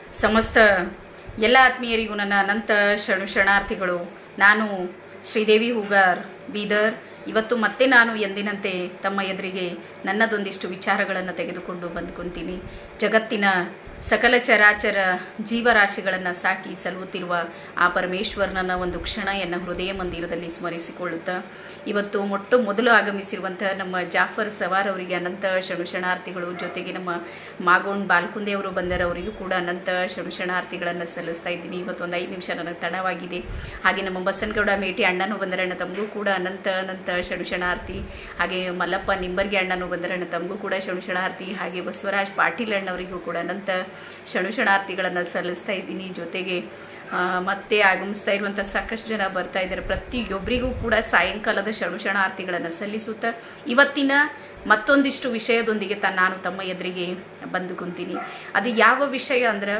ಸಮಸ್ತ ಎಲ್ಲ ಆತ್ಮೀಯರಿಗೂ ನನ್ನ ಅನಂತ ಶರಣು ಶರಣಾರ್ಥಿಗಳು ನಾನು ಶ್ರೀದೇವಿ ಹೂಗಾರ್ ಬೀದರ್ ಇವತ್ತು ಮತ್ತೆ ನಾನು ಎಂದಿನಂತೆ ತಮ್ಮ ಎದುರಿಗೆ ನನ್ನದೊಂದಿಷ್ಟು ವಿಚಾರಗಳನ್ನು ತೆಗೆದುಕೊಂಡು ಬಂದ್ಕೊಂತೀನಿ ಜಗತ್ತಿನ ಸಕಲ ಚರಾಚರ ಜೀವರಾಶಿಗಳನ್ನು ಸಾಕಿ ಸಲುವುತ್ತಿರುವ ಆ ಪರಮೇಶ್ವರನ ಒಂದು ಕ್ಷಣ ಎನ್ನ ಹೃದಯ ಮಂದಿರದಲ್ಲಿ ಸ್ಮರಿಸಿಕೊಳ್ಳುತ್ತಾ ಇವತ್ತು ಮೊಟ್ಟ ಮೊದಲು ಆಗಮಿಸಿರುವಂತಹ ನಮ್ಮ ಜಾಫರ್ ಸವಾರ್ ಅವರಿಗೆ ಅನಂತ ಶರಣಾರ್ಥಿಗಳು ಜೊತೆಗೆ ನಮ್ಮ ಮಾಗೋಣ್ ಬಾಲ್ಕುಂದೆ ಅವರು ಬಂದರ ಅವರಿಗೂ ಕೂಡ ಅನಂತ ಶರಣಾರ್ಥಿಗಳನ್ನು ಸಲ್ಲಿಸ್ತಾ ಇದ್ದೀನಿ ಇವತ್ತು ಒಂದು ಐದು ನಿಮಿಷ ನನಗೆ ತಡವಾಗಿದೆ ಹಾಗೆ ನಮ್ಮ ಬಸನಗೌಡ ಮೇಟಿ ಅಣ್ಣನೂ ಬಂದರಣ್ಣ ತಮಗೂ ಕೂಡ ಅನಂತ ಅನಂತ ಶರಣಾರ್ಥಿ ಹಾಗೆ ಮಲ್ಲಪ್ಪ ನಿಂಬರ್ಗೆ ಅಣ್ಣನೂ ಬಂದರಣ್ಣ ತಮಗೂ ಕೂಡ ಶರಣಾರ್ಥಿ ಹಾಗೆ ಬಸವರಾಜ್ ಪಾಟೀಲ್ ಅಣ್ಣವರಿಗೂ ಕೂಡ ಅನಂತ ಶರಣಾರ್ಥಿಗಳನ್ನು ಸಲ್ಲಿಸ್ತಾ ಇದ್ದೀನಿ ಜೊತೆಗೆ ಆ, ಮತ್ತೆ ಆಗಮಿಸ್ತಾ ಇರುವಂಥ ಸಾಕಷ್ಟು ಜನ ಬರ್ತಾ ಇದ್ದಾರೆ ಪ್ರತಿಯೊಬ್ಬರಿಗೂ ಕೂಡ ಸಾಯಂಕಾಲದ ಶರಣಾರ್ಥಿಗಳನ್ನು ಸಲ್ಲಿಸುತ್ತಾ ಇವತ್ತಿನ ಮತ್ತೊಂದಿಷ್ಟು ವಿಷಯದೊಂದಿಗೆ ತ ನಾನು ತಮ್ಮ ಎದುರಿಗೆ ಬಂದು ಕುಂತೀನಿ ಅದು ಯಾವ ವಿಷಯ ಅಂದ್ರೆ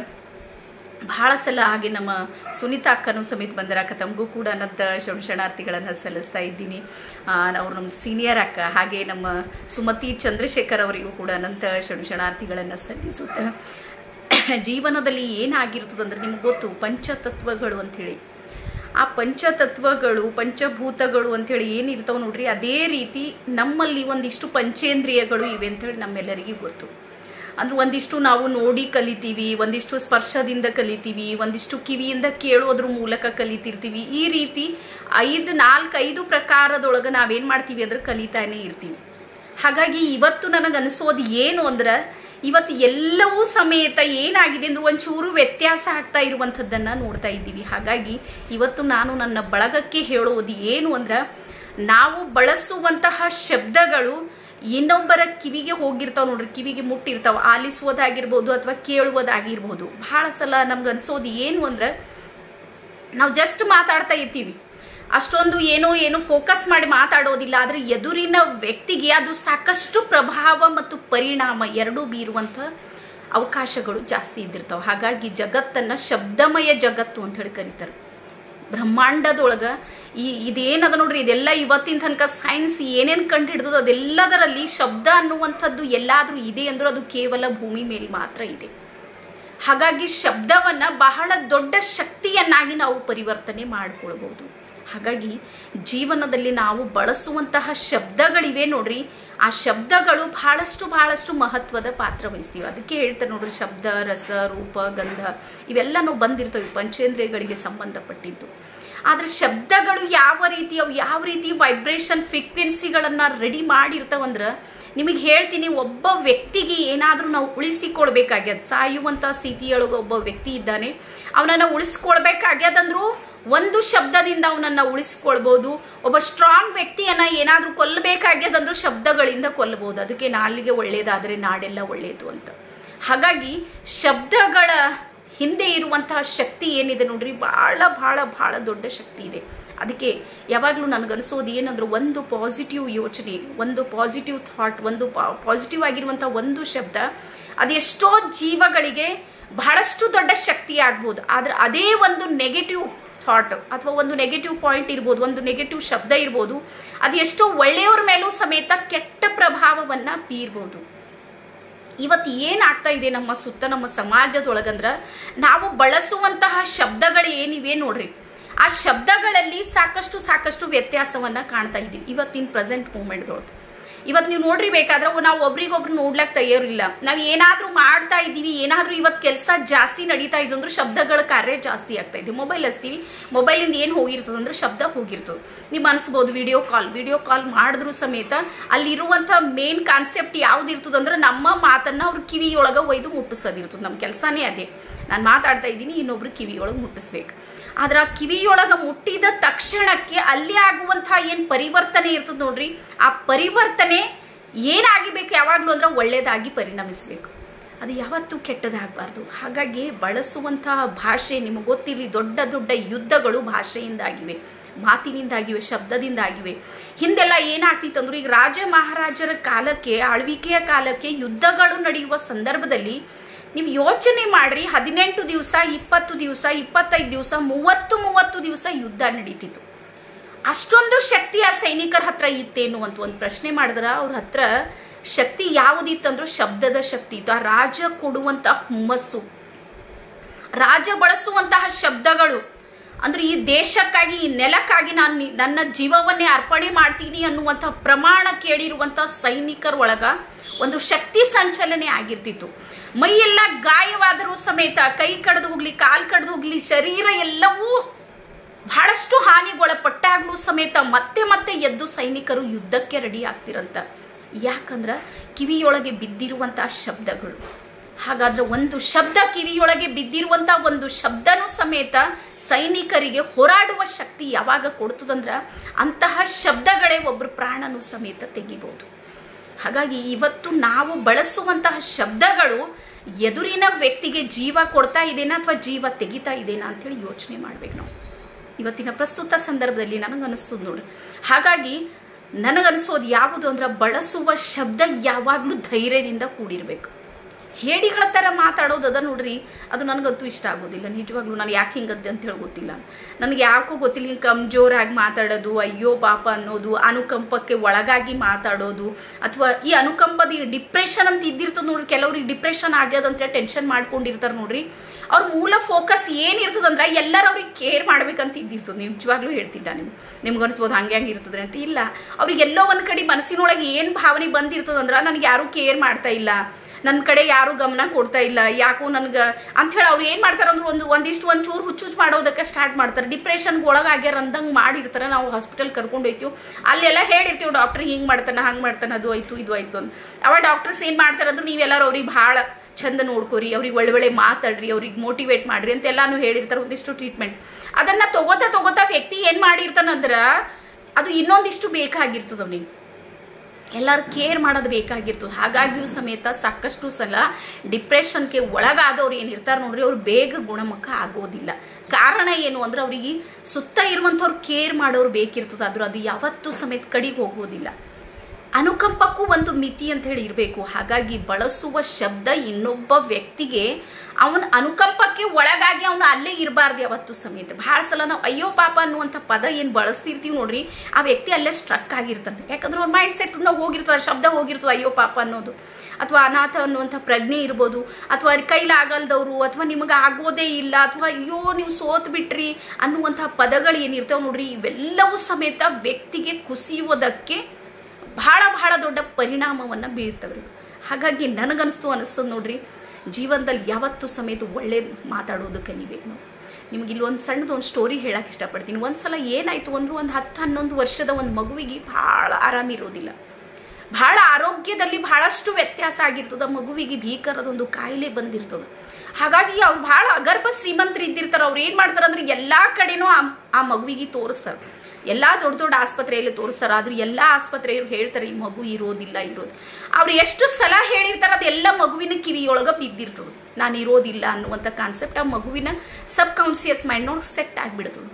ಬಹಳ ಸಲ ಹಾಗೆ ನಮ್ಮ ಸುನೀತಾ ಅಕ್ಕನೂ ಸಮೇತ ಬಂದರಾಕ ತಮಗೂ ಕೂಡ ಅನಂತ ಶರಣಾರ್ಥಿಗಳನ್ನು ಸಲ್ಲಿಸ್ತಾ ಇದ್ದೀನಿ ಆ, ಅವ್ರು ನಮ್ಮ ಸೀನಿಯರ್ ಅಕ್ಕ ಹಾಗೆ ನಮ್ಮ ಸುಮತಿ ಚಂದ್ರಶೇಖರ್ ಅವರಿಗೂ ಕೂಡ ಅನಂತ ಶರಣಾರ್ಥಿಗಳನ್ನು ಸಲ್ಲಿಸುತ್ತಾ ಜೀವನದಲ್ಲಿ ಏನಾಗಿರ್ತದಂದ್ರೆ ನಿಮ್ಗೆ ಗೊತ್ತು ಪಂಚತತ್ವಗಳು ಅಂಥೇಳಿ ಆ ಪಂಚತತ್ವಗಳು ಪಂಚಭೂತಗಳು ಅಂಥೇಳಿ ಏನಿರ್ತಾವೆ ನೋಡ್ರಿ ಅದೇ ರೀತಿ ನಮ್ಮಲ್ಲಿ ಒಂದಿಷ್ಟು ಪಂಚೇಂದ್ರಿಯಗಳು ಇವೆ ಅಂಥೇಳಿ ನಮ್ಮೆಲ್ಲರಿಗೂ ಗೊತ್ತು ಅಂದ್ರೆ ಒಂದಿಷ್ಟು ನಾವು ನೋಡಿ ಕಲಿತೀವಿ ಒಂದಿಷ್ಟು ಸ್ಪರ್ಶದಿಂದ ಕಲಿತೀವಿ ಒಂದಿಷ್ಟು ಕಿವಿಯಿಂದ ಕೇಳೋದ್ರ ಮೂಲಕ ಕಲಿತಿರ್ತೀವಿ ಈ ರೀತಿ ಐದು ನಾಲ್ಕು ಐದು ಪ್ರಕಾರದೊಳಗೆ ನಾವೇನು ಮಾಡ್ತೀವಿ ಅಂದ್ರೆ ಕಲಿತಾನೆ ಇರ್ತೀವಿ ಹಾಗಾಗಿ ಇವತ್ತು ನನಗನ್ಸೋದು ಏನು ಅಂದ್ರೆ ಇವತ್ತು ಎಲ್ಲವೂ ಸಮೇತ ಏನಾಗಿದೆ ಅಂದ್ರೆ ಒಂಚೂರು ವ್ಯತ್ಯಾಸ ಆಗ್ತಾ ಇರುವಂಥದ್ದನ್ನು ನೋಡ್ತಾ ಇದ್ದೀವಿ ಹಾಗಾಗಿ ಇವತ್ತು ನಾನು ನನ್ನ ಬಳಗಕ್ಕೆ ಹೇಳೋದು ಏನು ಅಂದ್ರೆ ನಾವು ಬಳಸುವಂತಹ ಶಬ್ದಗಳು ಇನ್ನೊಬ್ಬರ ಕಿವಿಗೆ ಹೋಗಿರ್ತಾವ ನೋಡ್ರಿ ಕಿವಿಗೆ ಮುಟ್ಟಿರ್ತಾವ ಆಲಿಸುವುದಾಗಿರ್ಬೋದು ಅಥವಾ ಕೇಳುವುದಾಗಿರ್ಬೋದು ಬಹಳ ಸಲ ನಮ್ಗೆ ಅನ್ಸೋದು ಏನು ಅಂದ್ರೆ ನಾವು ಜಸ್ಟ್ ಮಾತಾಡ್ತಾ ಇರ್ತೀವಿ ಅಷ್ಟೊಂದು ಏನೋ ಏನೋ ಫೋಕಸ್ ಮಾಡಿ ಮಾತಾಡೋದಿಲ್ಲ ಆದರೆ ಎದುರಿನ ವ್ಯಕ್ತಿಗೆ ಅದು ಸಾಕಷ್ಟು ಪ್ರಭಾವ ಮತ್ತು ಪರಿಣಾಮ ಎರಡೂ ಬೀರುವಂಥ ಅವಕಾಶಗಳು ಜಾಸ್ತಿ ಇದ್ದಿರ್ತಾವೆ ಹಾಗಾಗಿ ಜಗತ್ತನ್ನು ಶಬ್ದಮಯ ಜಗತ್ತು ಅಂತ ಹೇಳಿ ಕರೀತಾರೆ ಬ್ರಹ್ಮಾಂಡದೊಳಗ ಈ ಇದೇನದ ನೋಡ್ರಿ ಇದೆಲ್ಲ ಇವತ್ತಿನ ತನಕ ಸೈನ್ಸ್ ಏನೇನು ಕಂಡು ಹಿಡಿದೋ ಅದೆಲ್ಲದರಲ್ಲಿ ಶಬ್ದ ಅನ್ನುವಂಥದ್ದು ಎಲ್ಲಾದ್ರೂ ಇದೆ ಅಂದ್ರೂ ಅದು ಕೇವಲ ಭೂಮಿ ಮೇಲೆ ಮಾತ್ರ ಇದೆ ಹಾಗಾಗಿ ಶಬ್ದವನ್ನ ಬಹಳ ದೊಡ್ಡ ಶಕ್ತಿಯನ್ನಾಗಿ ನಾವು ಪರಿವರ್ತನೆ ಮಾಡಿಕೊಳ್ಬಹುದು ಹಾಗಾಗಿ ಜೀವನದಲ್ಲಿ ನಾವು ಬಳಸುವಂತಹ ಶಬ್ದಗಳಿವೆ ನೋಡ್ರಿ ಆ ಶಬ್ದಗಳು ಬಹಳಷ್ಟು ಬಹಳಷ್ಟು ಮಹತ್ವದ ಪಾತ್ರ ವಹಿಸ್ತೀವಿ ಅದಕ್ಕೆ ಹೇಳ್ತಾರೆ ನೋಡ್ರಿ ಶಬ್ದ ರಸ ರೂಪ ಗಂಧ ಇವೆಲ್ಲನೂ ಬಂದಿರ್ತವೆ ಪಂಚೇಂದ್ರಿಯಗಳಿಗೆ ಸಂಬಂಧಪಟ್ಟಿದ್ದು ಆದ್ರೆ ಶಬ್ದಗಳು ಯಾವ ರೀತಿ ಅವು ಯಾವ ರೀತಿ ವೈಬ್ರೇಷನ್ ಫ್ರೀಕ್ವೆನ್ಸಿಗಳನ್ನ ರೆಡಿ ಮಾಡಿರ್ತಾವಂದ್ರ ನಿಮಗೆ ಹೇಳ್ತೀನಿ ಒಬ್ಬ ವ್ಯಕ್ತಿಗೆ ಏನಾದರೂ ನಾವು ಉಳಿಸಿಕೊಳ್ಬೇಕಾಗ್ಯದ ಸಾಯುವಂತ ಸ್ಥಿತಿಯೊಳಗೆ ಒಬ್ಬ ವ್ಯಕ್ತಿ ಇದ್ದಾನೆ ಅವನನ್ನ ಉಳಿಸ್ಕೊಳ್ಬೇಕಾಗ್ಯದಂದ್ರೂ ಒಂದು ಶಬ್ದದಿಂದ ಅವನನ್ನ ಉಳಿಸ್ಕೊಳ್ಬಹುದು ಒಬ್ಬ ಸ್ಟ್ರಾಂಗ್ ವ್ಯಕ್ತಿಯನ್ನ ಏನಾದ್ರೂ ಕೊಲ್ಲಬೇಕಾಗ್ಯದಂದ್ರೂ ಶಬ್ದಗಳಿಂದ ಕೊಲ್ಲಬಹುದು ಅದಕ್ಕೆ ನಾಲಿಗೆ ಒಳ್ಳೇದಾದ್ರೆ ನಾಡೆಲ್ಲ ಒಳ್ಳೇದು ಅಂತ ಹಾಗಾಗಿ ಶಬ್ದಗಳ ಹಿಂದೆ ಇರುವಂತಹ ಶಕ್ತಿ ಏನಿದೆ ನೋಡ್ರಿ ಬಹಳ ಬಹಳ ಬಹಳ ದೊಡ್ಡ ಶಕ್ತಿ ಇದೆ ಅದಕ್ಕೆ ಯಾವಾಗಲೂ ನನಗನ್ಸೋದು ಏನಂದ್ರೆ ಒಂದು ಪಾಸಿಟಿವ್ ಯೋಚನೆ ಒಂದು ಪಾಸಿಟಿವ್ ಥಾಟ್ ಒಂದು ಪಾಸಿಟಿವ್ ಆಗಿರುವಂಥ ಒಂದು ಶಬ್ದ ಅದೆಷ್ಟೋ ಜೀವಗಳಿಗೆ ಬಹಳಷ್ಟು ದೊಡ್ಡ ಶಕ್ತಿ ಆಗ್ಬೋದು ಆದ್ರೆ ಅದೇ ಒಂದು ನೆಗೆಟಿವ್ ಥಾಟ್ ಅಥವಾ ಒಂದು ನೆಗೆಟಿವ್ ಪಾಯಿಂಟ್ ಇರ್ಬೋದು ಒಂದು ನೆಗೆಟಿವ್ ಶಬ್ದ ಇರ್ಬೋದು ಅದು ಎಷ್ಟೋ ಒಳ್ಳೆಯವ್ರ ಮೇಲೂ ಸಮೇತ ಕೆಟ್ಟ ಪ್ರಭಾವವನ್ನ ಬೀರ್ಬೋದು ಇವತ್ತು ಏನಾಗ್ತಾ ಇದೆ ನಮ್ಮ ಸುತ್ತ ನಮ್ಮ ಸಮಾಜದೊಳಗಂದ್ರ ನಾವು ಬಳಸುವಂತಹ ಶಬ್ದಗಳು ಏನಿವೆ ನೋಡ್ರಿ ಆ ಶಬ್ದಗಳಲ್ಲಿ ಸಾಕಷ್ಟು ಸಾಕಷ್ಟು ವ್ಯತ್ಯಾಸವನ್ನ ಕಾಣ್ತಾ ಇದ್ದೀವಿ ಇವತ್ತಿನ ಪ್ರೆಸೆಂಟ್ ಮೂಮೆಂಟ್ದೊಳಗೆ ಇವತ್ತು ನೀವು ನೋಡ್ರಿ ಬೇಕಾದ್ರೆ ನಾವು ಒಬ್ರಿಗೊಬ್ರು ನೋಡ್ಲಕ್ ತಯಾರಿಲ್ಲ ನಾವು ಏನಾದ್ರೂ ಮಾಡ್ತಾ ಇದ್ದೀವಿ ಏನಾದ್ರೂ ಇವತ್ತು ಕೆಲಸ ಜಾಸ್ತಿ ನಡೀತಾ ಇದೆ ಅಂದ್ರೆ ಶಬ್ದಗಳ ಕಾರ್ಯ ಜಾಸ್ತಿ ಆಗ್ತಾ ಇದೆ ಮೊಬೈಲ್ ಹಚ್ತೀವಿ ಮೊಬೈಲಿಂದ ಏನು ಹೋಗಿರ್ತದೆ ಅಂದ್ರೆ ಶಬ್ದ ಹೋಗಿರ್ತದೆ ನೀವು ಅನ್ಸ್ಬೋದು ವಿಡಿಯೋ ಕಾಲ್ ವಿಡಿಯೋ ಕಾಲ್ ಮಾಡಿದ್ರು ಸಮೇತ ಅಲ್ಲಿರುವಂಥ ಮೇನ್ ಕಾನ್ಸೆಪ್ಟ್ ಯಾವ್ದು ಇರ್ತದೆ ಅಂದ್ರೆ ನಮ್ಮ ಮಾತನ್ನ ಅವ್ರ ಕಿವಿಯೊಳಗೆ ಒಯ್ದು ಮುಟ್ಟಿಸೋದಿರ್ತದೆ ನಮ್ಮ ಕೆಲಸನೇ ಅದೇ ನಾನು ಮಾತಾಡ್ತಾ ಇದ್ದೀನಿ ಇನ್ನೊಬ್ರು ಕಿವಿಯೊಳಗೆ ಮುಟ್ಟಿಸ್ಬೇಕು ಆದ್ರೆ ಆ ಕಿವಿಯೊಳಗ ಮುಟ್ಟಿದ ತಕ್ಷಣಕ್ಕೆ ಅಲ್ಲಿ ಆಗುವಂತಹ ಏನ್ ಪರಿವರ್ತನೆ ಇರ್ತದೆ ನೋಡ್ರಿ ಆ ಪರಿವರ್ತನೆ ಏನಾಗಿಬೇಕು ಯಾವಾಗ್ಲೂ ಅಂದ್ರೆ ಒಳ್ಳೇದಾಗಿ ಪರಿಣಮಿಸ್ಬೇಕು ಅದು ಯಾವತ್ತೂ ಕೆಟ್ಟದಾಗಬಾರ್ದು ಹಾಗಾಗಿ ಬಳಸುವಂತಹ ಭಾಷೆ ನಿಮಗೆ ಗೊತ್ತಿರಲಿ ದೊಡ್ಡ ದೊಡ್ಡ ಯುದ್ಧಗಳು ಭಾಷೆಯಿಂದಾಗಿವೆ ಮಾತಿನಿಂದಾಗಿವೆ ಶಬ್ದದಿಂದಾಗಿವೆ ಹಿಂದೆಲ್ಲ ಏನಾಗ್ತಿತ್ತು ಅಂದ್ರೆ ಈಗ ರಾಜ ಮಹಾರಾಜರ ಕಾಲಕ್ಕೆ ಆಳ್ವಿಕೆಯ ಕಾಲಕ್ಕೆ ಯುದ್ಧಗಳು ನಡೆಯುವ ಸಂದರ್ಭದಲ್ಲಿ ನೀವು ಯೋಚನೆ ಮಾಡ್ರಿ ಹದಿನೆಂಟು ದಿವಸ ಇಪ್ಪತ್ತು ದಿವಸ ಇಪ್ಪತ್ತೈದು ದಿವಸ ಮೂವತ್ತು ಮೂವತ್ತು ದಿವಸ ಯುದ್ಧ ನಡೀತಿತ್ತು ಅಷ್ಟೊಂದು ಶಕ್ತಿ ಆ ಸೈನಿಕರ ಹತ್ರ ಇತ್ತೇನು ಅಂತ ಒಂದು ಪ್ರಶ್ನೆ ಮಾಡಿದ್ರ ಅವ್ರ ಹತ್ರ ಶಕ್ತಿ ಯಾವುದಿತ್ತಂದ್ರೆ ಶಬ್ದದ ಶಕ್ತಿ ಇತ್ತು ಆ ರಾಜ ಕೊಡುವಂತ ಹುಮ್ಮಸ್ಸು ರಾಜ ಬಳಸುವಂತಹ ಶಬ್ದಗಳು ಅಂದ್ರೆ ಈ ದೇಶಕ್ಕಾಗಿ ಈ ನೆಲಕ್ಕಾಗಿ ನಾನು ನಿ- ನನ್ನ ಜೀವವನ್ನೇ ಅರ್ಪಣೆ ಮಾಡ್ತೀನಿ ಅನ್ನುವಂಥ ಪ್ರಮಾಣ ಕೇಳಿರುವಂಥ ಸೈನಿಕರ ಒಳಗ ಒಂದು ಶಕ್ತಿ ಸಂಚಲನೆ ಆಗಿರ್ತಿತ್ತು ಮೈಯೆಲ್ಲ ಗಾಯವಾದರೂ ಸಮೇತ ಕೈ ಕಡ್ದು ಹೋಗ್ಲಿ ಕಾಲ್ ಕಡ್ದು ಹೋಗ್ಲಿ ಶರೀರ ಎಲ್ಲವೂ ಬಹಳಷ್ಟು ಹಾನಿಗೊಳಪಟ್ಟಾಗ್ಲೂ ಸಮೇತ ಮತ್ತೆ ಮತ್ತೆ ಎದ್ದು ಸೈನಿಕರು ಯುದ್ಧಕ್ಕೆ ರೆಡಿ ಆಗ್ತಿರಂತ ಯಾಕಂದ್ರ ಕಿವಿಯೊಳಗೆ ಬಿದ್ದಿರುವಂತಹ ಶಬ್ದಗಳು ಹಾಗಾದ್ರೆ ಒಂದು ಶಬ್ದ ಕಿವಿಯೊಳಗೆ ಬಿದ್ದಿರುವಂತ ಒಂದು ಶಬ್ದನೂ ಸಮೇತ ಸೈನಿಕರಿಗೆ ಹೋರಾಡುವ ಶಕ್ತಿ ಯಾವಾಗ ಕೊಡ್ತದಂದ್ರ ಅಂತಹ ಶಬ್ದಗಳೇ ಒಬ್ರು ಪ್ರಾಣನೂ ಸಮೇತ ತೆಗಿಬಹುದು ಹಾಗಾಗಿ ಇವತ್ತು ನಾವು ಬಳಸುವಂತಹ ಶಬ್ದಗಳು ಎದುರಿನ ವ್ಯಕ್ತಿಗೆ ಜೀವ ಕೊಡ್ತಾ ಇದೇನಾ ಅಥವಾ ಜೀವ ತೆಗಿತಾ ಇದೇನಾ ಅಂತೇಳಿ ಯೋಚನೆ ಮಾಡ್ಬೇಕು ನಾವು ಇವತ್ತಿನ ಪ್ರಸ್ತುತ ಸಂದರ್ಭದಲ್ಲಿ ನನಗನ್ನಿಸ್ತದ ನೋಡ್ರಿ ಹಾಗಾಗಿ ನನಗನ್ಸೋದು ಯಾವುದು ಅಂದ್ರೆ ಬಳಸುವ ಶಬ್ದ ಯಾವಾಗಲೂ ಧೈರ್ಯದಿಂದ ಕೂಡಿರ್ಬೇಕು ಹೇಡಿಗಳ ಥರ ಮಾತಾಡೋದು ಅದ ನೋಡ್ರಿ ಅದು ನನಗಂತೂ ಇಷ್ಟ ಆಗೋದಿಲ್ಲ ನಿಜವಾಗ್ಲೂ ನಾನು ಯಾಕೆ ಹಿಂಗದ್ದೆ ಅಂತ ಹೇಳಿ ಗೊತ್ತಿಲ್ಲ ನನಗೆ ಯಾಕೋ ಗೊತ್ತಿಲ್ಲ ಹಿಂಗೆ ಕಮ್ಜೋರಾಗಿ ಮಾತಾಡೋದು ಅಯ್ಯೋ ಪಾಪ ಅನ್ನೋದು ಅನುಕಂಪಕ್ಕೆ ಒಳಗಾಗಿ ಮಾತಾಡೋದು ಅಥವಾ ಈ ಅನುಕಂಪದ ಈ ಡಿಪ್ರೆಷನ್ ಅಂತ ಇದ್ದಿರ್ತದೆ ನೋಡ್ರಿ ಕೆಲವ್ರಿಗೆ ಡಿಪ್ರೆಷನ್ ಆಗ್ಯದಂತ ಟೆನ್ಷನ್ ಮಾಡ್ಕೊಂಡಿರ್ತಾರೆ ನೋಡ್ರಿ ಅವ್ರ ಮೂಲ ಫೋಕಸ್ ಏನಿರ್ತದಂದ್ರೆ ಎಲ್ಲರೂ ಅವ್ರಿಗೆ ಕೇರ್ ಮಾಡ್ಬೇಕಂತ ಇದ್ದಿರ್ತದೆ ನಿಜವಾಗ್ಲೂ ಹೇಳ್ತಿದ್ದ ನಿಮ್ಗೆ ನಿಮ್ಗೆ ಅನ್ಸ್ಬೋದು ಹಂಗೆ ಹಂಗೆ ಇರ್ತದೆ ಅಂತ ಇಲ್ಲ ಅವ್ರಿಗೆ ಎಲ್ಲೋ ಒಂದು ಕಡೆ ಮನಸ್ಸಿನೊಳಗೆ ಏನು ಭಾವನೆ ಬಂದಿರ್ತದಂದ್ರೆ ನನಗೆ ಯಾರೂ ಕೇರ್ ಮಾಡ್ತಾ ಇಲ್ಲ ನನ್ನ ಕಡೆ ಯಾರು ಗಮನ ಕೊಡ್ತಾ ಇಲ್ಲ ಯಾಕೋ ನನ್ಗೆ ಅಂಥೇಳಿ ಅವ್ರು ಏನು ಮಾಡ್ತಾರೆ ಅಂದ್ರೆ ಒಂದು ಒಂದಿಷ್ಟು ಒಂದು ಚೂರು ಹುಚ್ಚುಚ್ಚು ಮಾಡೋದಕ್ಕೆ ಸ್ಟಾರ್ಟ್ ಮಾಡ್ತಾರೆ ಡಿಪ್ರೆಷನ್ಗೆ ಒಳಗಾಗ್ಯಾರ ಅಂದಂಗೆ ಮಾಡಿರ್ತಾರೆ ನಾವು ಹಾಸ್ಪಿಟಲ್ ಕರ್ಕೊಂಡು ಹೋಯ್ತೀವಿ ಅಲ್ಲೆಲ್ಲ ಹೇಳಿರ್ತೀವಿ ಡಾಕ್ಟರ್ ಹಿಂಗೆ ಮಾಡ್ತಾನೆ ಹಂಗೆ ಮಾಡ್ತಾನೆ ಅದು ಆಯ್ತು ಇದು ಆಯ್ತು ಅಂತ ಅವ ಡಾಕ್ಟರ್ಸ್ ಏನು ಮಾಡ್ತಾರೆ ಅಂದ್ರೆ ನೀವೆಲ್ಲರೂ ಅವ್ರಿಗೆ ಭಾಳ ಚಂದ ನೋಡ್ಕೊರಿ ಅವ್ರಿಗೆ ಒಳ್ಳೆ ಒಳ್ಳೆ ಮಾತಾಡ್ರಿ ಅವ್ರಿಗೆ ಮೋಟಿವೇಟ್ ಮಾಡ್ರಿ ಅಂತೆಲ್ಲಾನು ಹೇಳಿರ್ತಾರೆ ಒಂದಿಷ್ಟು ಟ್ರೀಟ್ಮೆಂಟ್ ಅದನ್ನ ತಗೋತಾ ತಗೋತಾ ವ್ಯಕ್ತಿ ಏನು ಮಾಡಿರ್ತಾನಂದ್ರ ಅದು ಇನ್ನೊಂದಿಷ್ಟು ಬೇಕಾಗಿರ್ತದ ಅವ್ನಿಗೆ ಎಲ್ಲರೂ ಕೇರ್ ಮಾಡೋದು ಬೇಕಾಗಿರ್ತದೆ ಹಾಗಾಗಿಯೂ ಸಮೇತ ಸಾಕಷ್ಟು ಸಲ ಡಿಪ್ರೆಷನ್ಗೆ ಒಳಗಾದವ್ರು ಏನಿರ್ತಾರೆ ನೋಡ್ರಿ ಅವ್ರು ಬೇಗ ಗುಣಮುಖ ಆಗೋದಿಲ್ಲ ಕಾರಣ ಏನು ಅಂದ್ರೆ ಅವರಿಗೆ ಸುತ್ತ ಇರುವಂಥವ್ರು ಕೇರ್ ಮಾಡೋರು ಬೇಕಿರ್ತದೆ ಆದ್ರೂ ಅದು ಯಾವತ್ತೂ ಸಮೇತ ಕಡಿಗೆ ಹೋಗೋದಿಲ್ಲ ಅನುಕಂಪಕ್ಕೂ ಒಂದು ಮಿತಿ ಅಂತ ಹೇಳಿ ಇರಬೇಕು ಹಾಗಾಗಿ ಬಳಸುವ ಶಬ್ದ ಇನ್ನೊಬ್ಬ ವ್ಯಕ್ತಿಗೆ ಅವನ ಅನುಕಂಪಕ್ಕೆ ಒಳಗಾಗಿ ಅವನು ಅಲ್ಲೇ ಇರಬಾರ್ದು ಯಾವತ್ತೂ ಸಮೇತ ಭಾಳ ಸಲ ನಾವು ಅಯ್ಯೋ ಪಾಪ ಅನ್ನುವಂಥ ಪದ ಏನು ಬಳಸ್ತಿರ್ತೀವಿ ನೋಡ್ರಿ ಆ ವ್ಯಕ್ತಿ ಅಲ್ಲೇ ಸ್ಟ್ರಕ್ ಆಗಿರ್ತಾನೆ ಯಾಕಂದ್ರೆ ಅವ್ರ ಮೈಂಡ್ ಸೆಟ್ ನಾವು ಹೋಗಿರ್ತದೆ ಶಬ್ದ ಹೋಗಿರ್ತದೆ ಅಯ್ಯೋ ಪಾಪ ಅನ್ನೋದು ಅಥವಾ ಅನಾಥ ಅನ್ನುವಂಥ ಪ್ರಜ್ಞೆ ಇರ್ಬೋದು ಅಥವಾ ಕೈಲಾಗಲ್ದವರು ಅಥವಾ ನಿಮಗೆ ಆಗೋದೇ ಇಲ್ಲ ಅಥವಾ ಅಯ್ಯೋ ನೀವು ಸೋತ್ ಬಿಟ್ರಿ ಅನ್ನುವಂಥ ಪದಗಳು ಏನಿರ್ತಾವೆ ನೋಡ್ರಿ ಇವೆಲ್ಲವೂ ಸಮೇತ ವ್ಯಕ್ತಿಗೆ ಕುಸಿಯುವುದಕ್ಕೆ ಬಹಳ ಬಹಳ ದೊಡ್ಡ ಪರಿಣಾಮವನ್ನು ಬೀರ್ತವೆ ಇದು ಹಾಗಾಗಿ ನನಗನ್ಸ್ತು ಅನಿಸ್ತದೆ ನೋಡ್ರಿ ಜೀವನದಲ್ಲಿ ಯಾವತ್ತೂ ಸಮೇತ ಒಳ್ಳೆ ಮಾತಾಡೋದು ಕಲಿಬೇಕು ನಾವು ನಿಮ್ಗೆ ಇಲ್ಲಿ ಒಂದು ಸಣ್ಣದು ಒಂದು ಸ್ಟೋರಿ ಹೇಳಕ್ಕೆ ಇಷ್ಟಪಡ್ತೀನಿ ಒಂದ್ಸಲ ಏನಾಯ್ತು ಅಂದ್ರೆ ಒಂದು ಹತ್ತು ಹನ್ನೊಂದು ವರ್ಷದ ಒಂದು ಮಗುವಿಗೆ ಭಾಳ ಆರಾಮಿರೋದಿಲ್ಲ ಬಹಳ ಆರೋಗ್ಯದಲ್ಲಿ ಬಹಳಷ್ಟು ವ್ಯತ್ಯಾಸ ಆಗಿರ್ತದ ಮಗುವಿಗೆ ಭೀಕರದೊಂದು ಕಾಯಿಲೆ ಬಂದಿರ್ತದೆ ಹಾಗಾಗಿ ಅವ್ರು ಬಹಳ ಅಗರ್ಭ ಶ್ರೀಮಂತರು ಇದ್ದಿರ್ತಾರೆ ಅವ್ರು ಏನು ಮಾಡ್ತಾರೆ ಅಂದ್ರೆ ಎಲ್ಲಾ ಕಡೆನೂ ಆ ಆ ಮಗುವಿಗೆ ತೋರಿಸ್ತಾರೆ ಎಲ್ಲಾ ದೊಡ್ಡ ದೊಡ್ಡ ಆಸ್ಪತ್ರೆಯಲ್ಲಿ ತೋರಿಸ್ತಾರೆ ಆದ್ರೆ ಎಲ್ಲಾ ಆಸ್ಪತ್ರೆಯವರು ಹೇಳ್ತಾರೆ ಈ ಮಗು ಇರೋದಿಲ್ಲ ಇರೋದು ಅವ್ರು ಎಷ್ಟು ಸಲ ಹೇಳಿರ್ತಾರೆ ಅದೆಲ್ಲ ಮಗುವಿನ ಕಿವಿಯೊಳಗ ಬಿದ್ದಿರ್ತದೆ ನಾನು ಇರೋದಿಲ್ಲ ಅನ್ನುವಂಥ ಕಾನ್ಸೆಪ್ಟ್ ಆ ಮಗುವಿನ ಸಬ್ ಕಾನ್ಸಿಯಸ್ ಮೈಂಡ್ ಸೆಟ್ ಆಗಿಬಿಡ್ತದೆ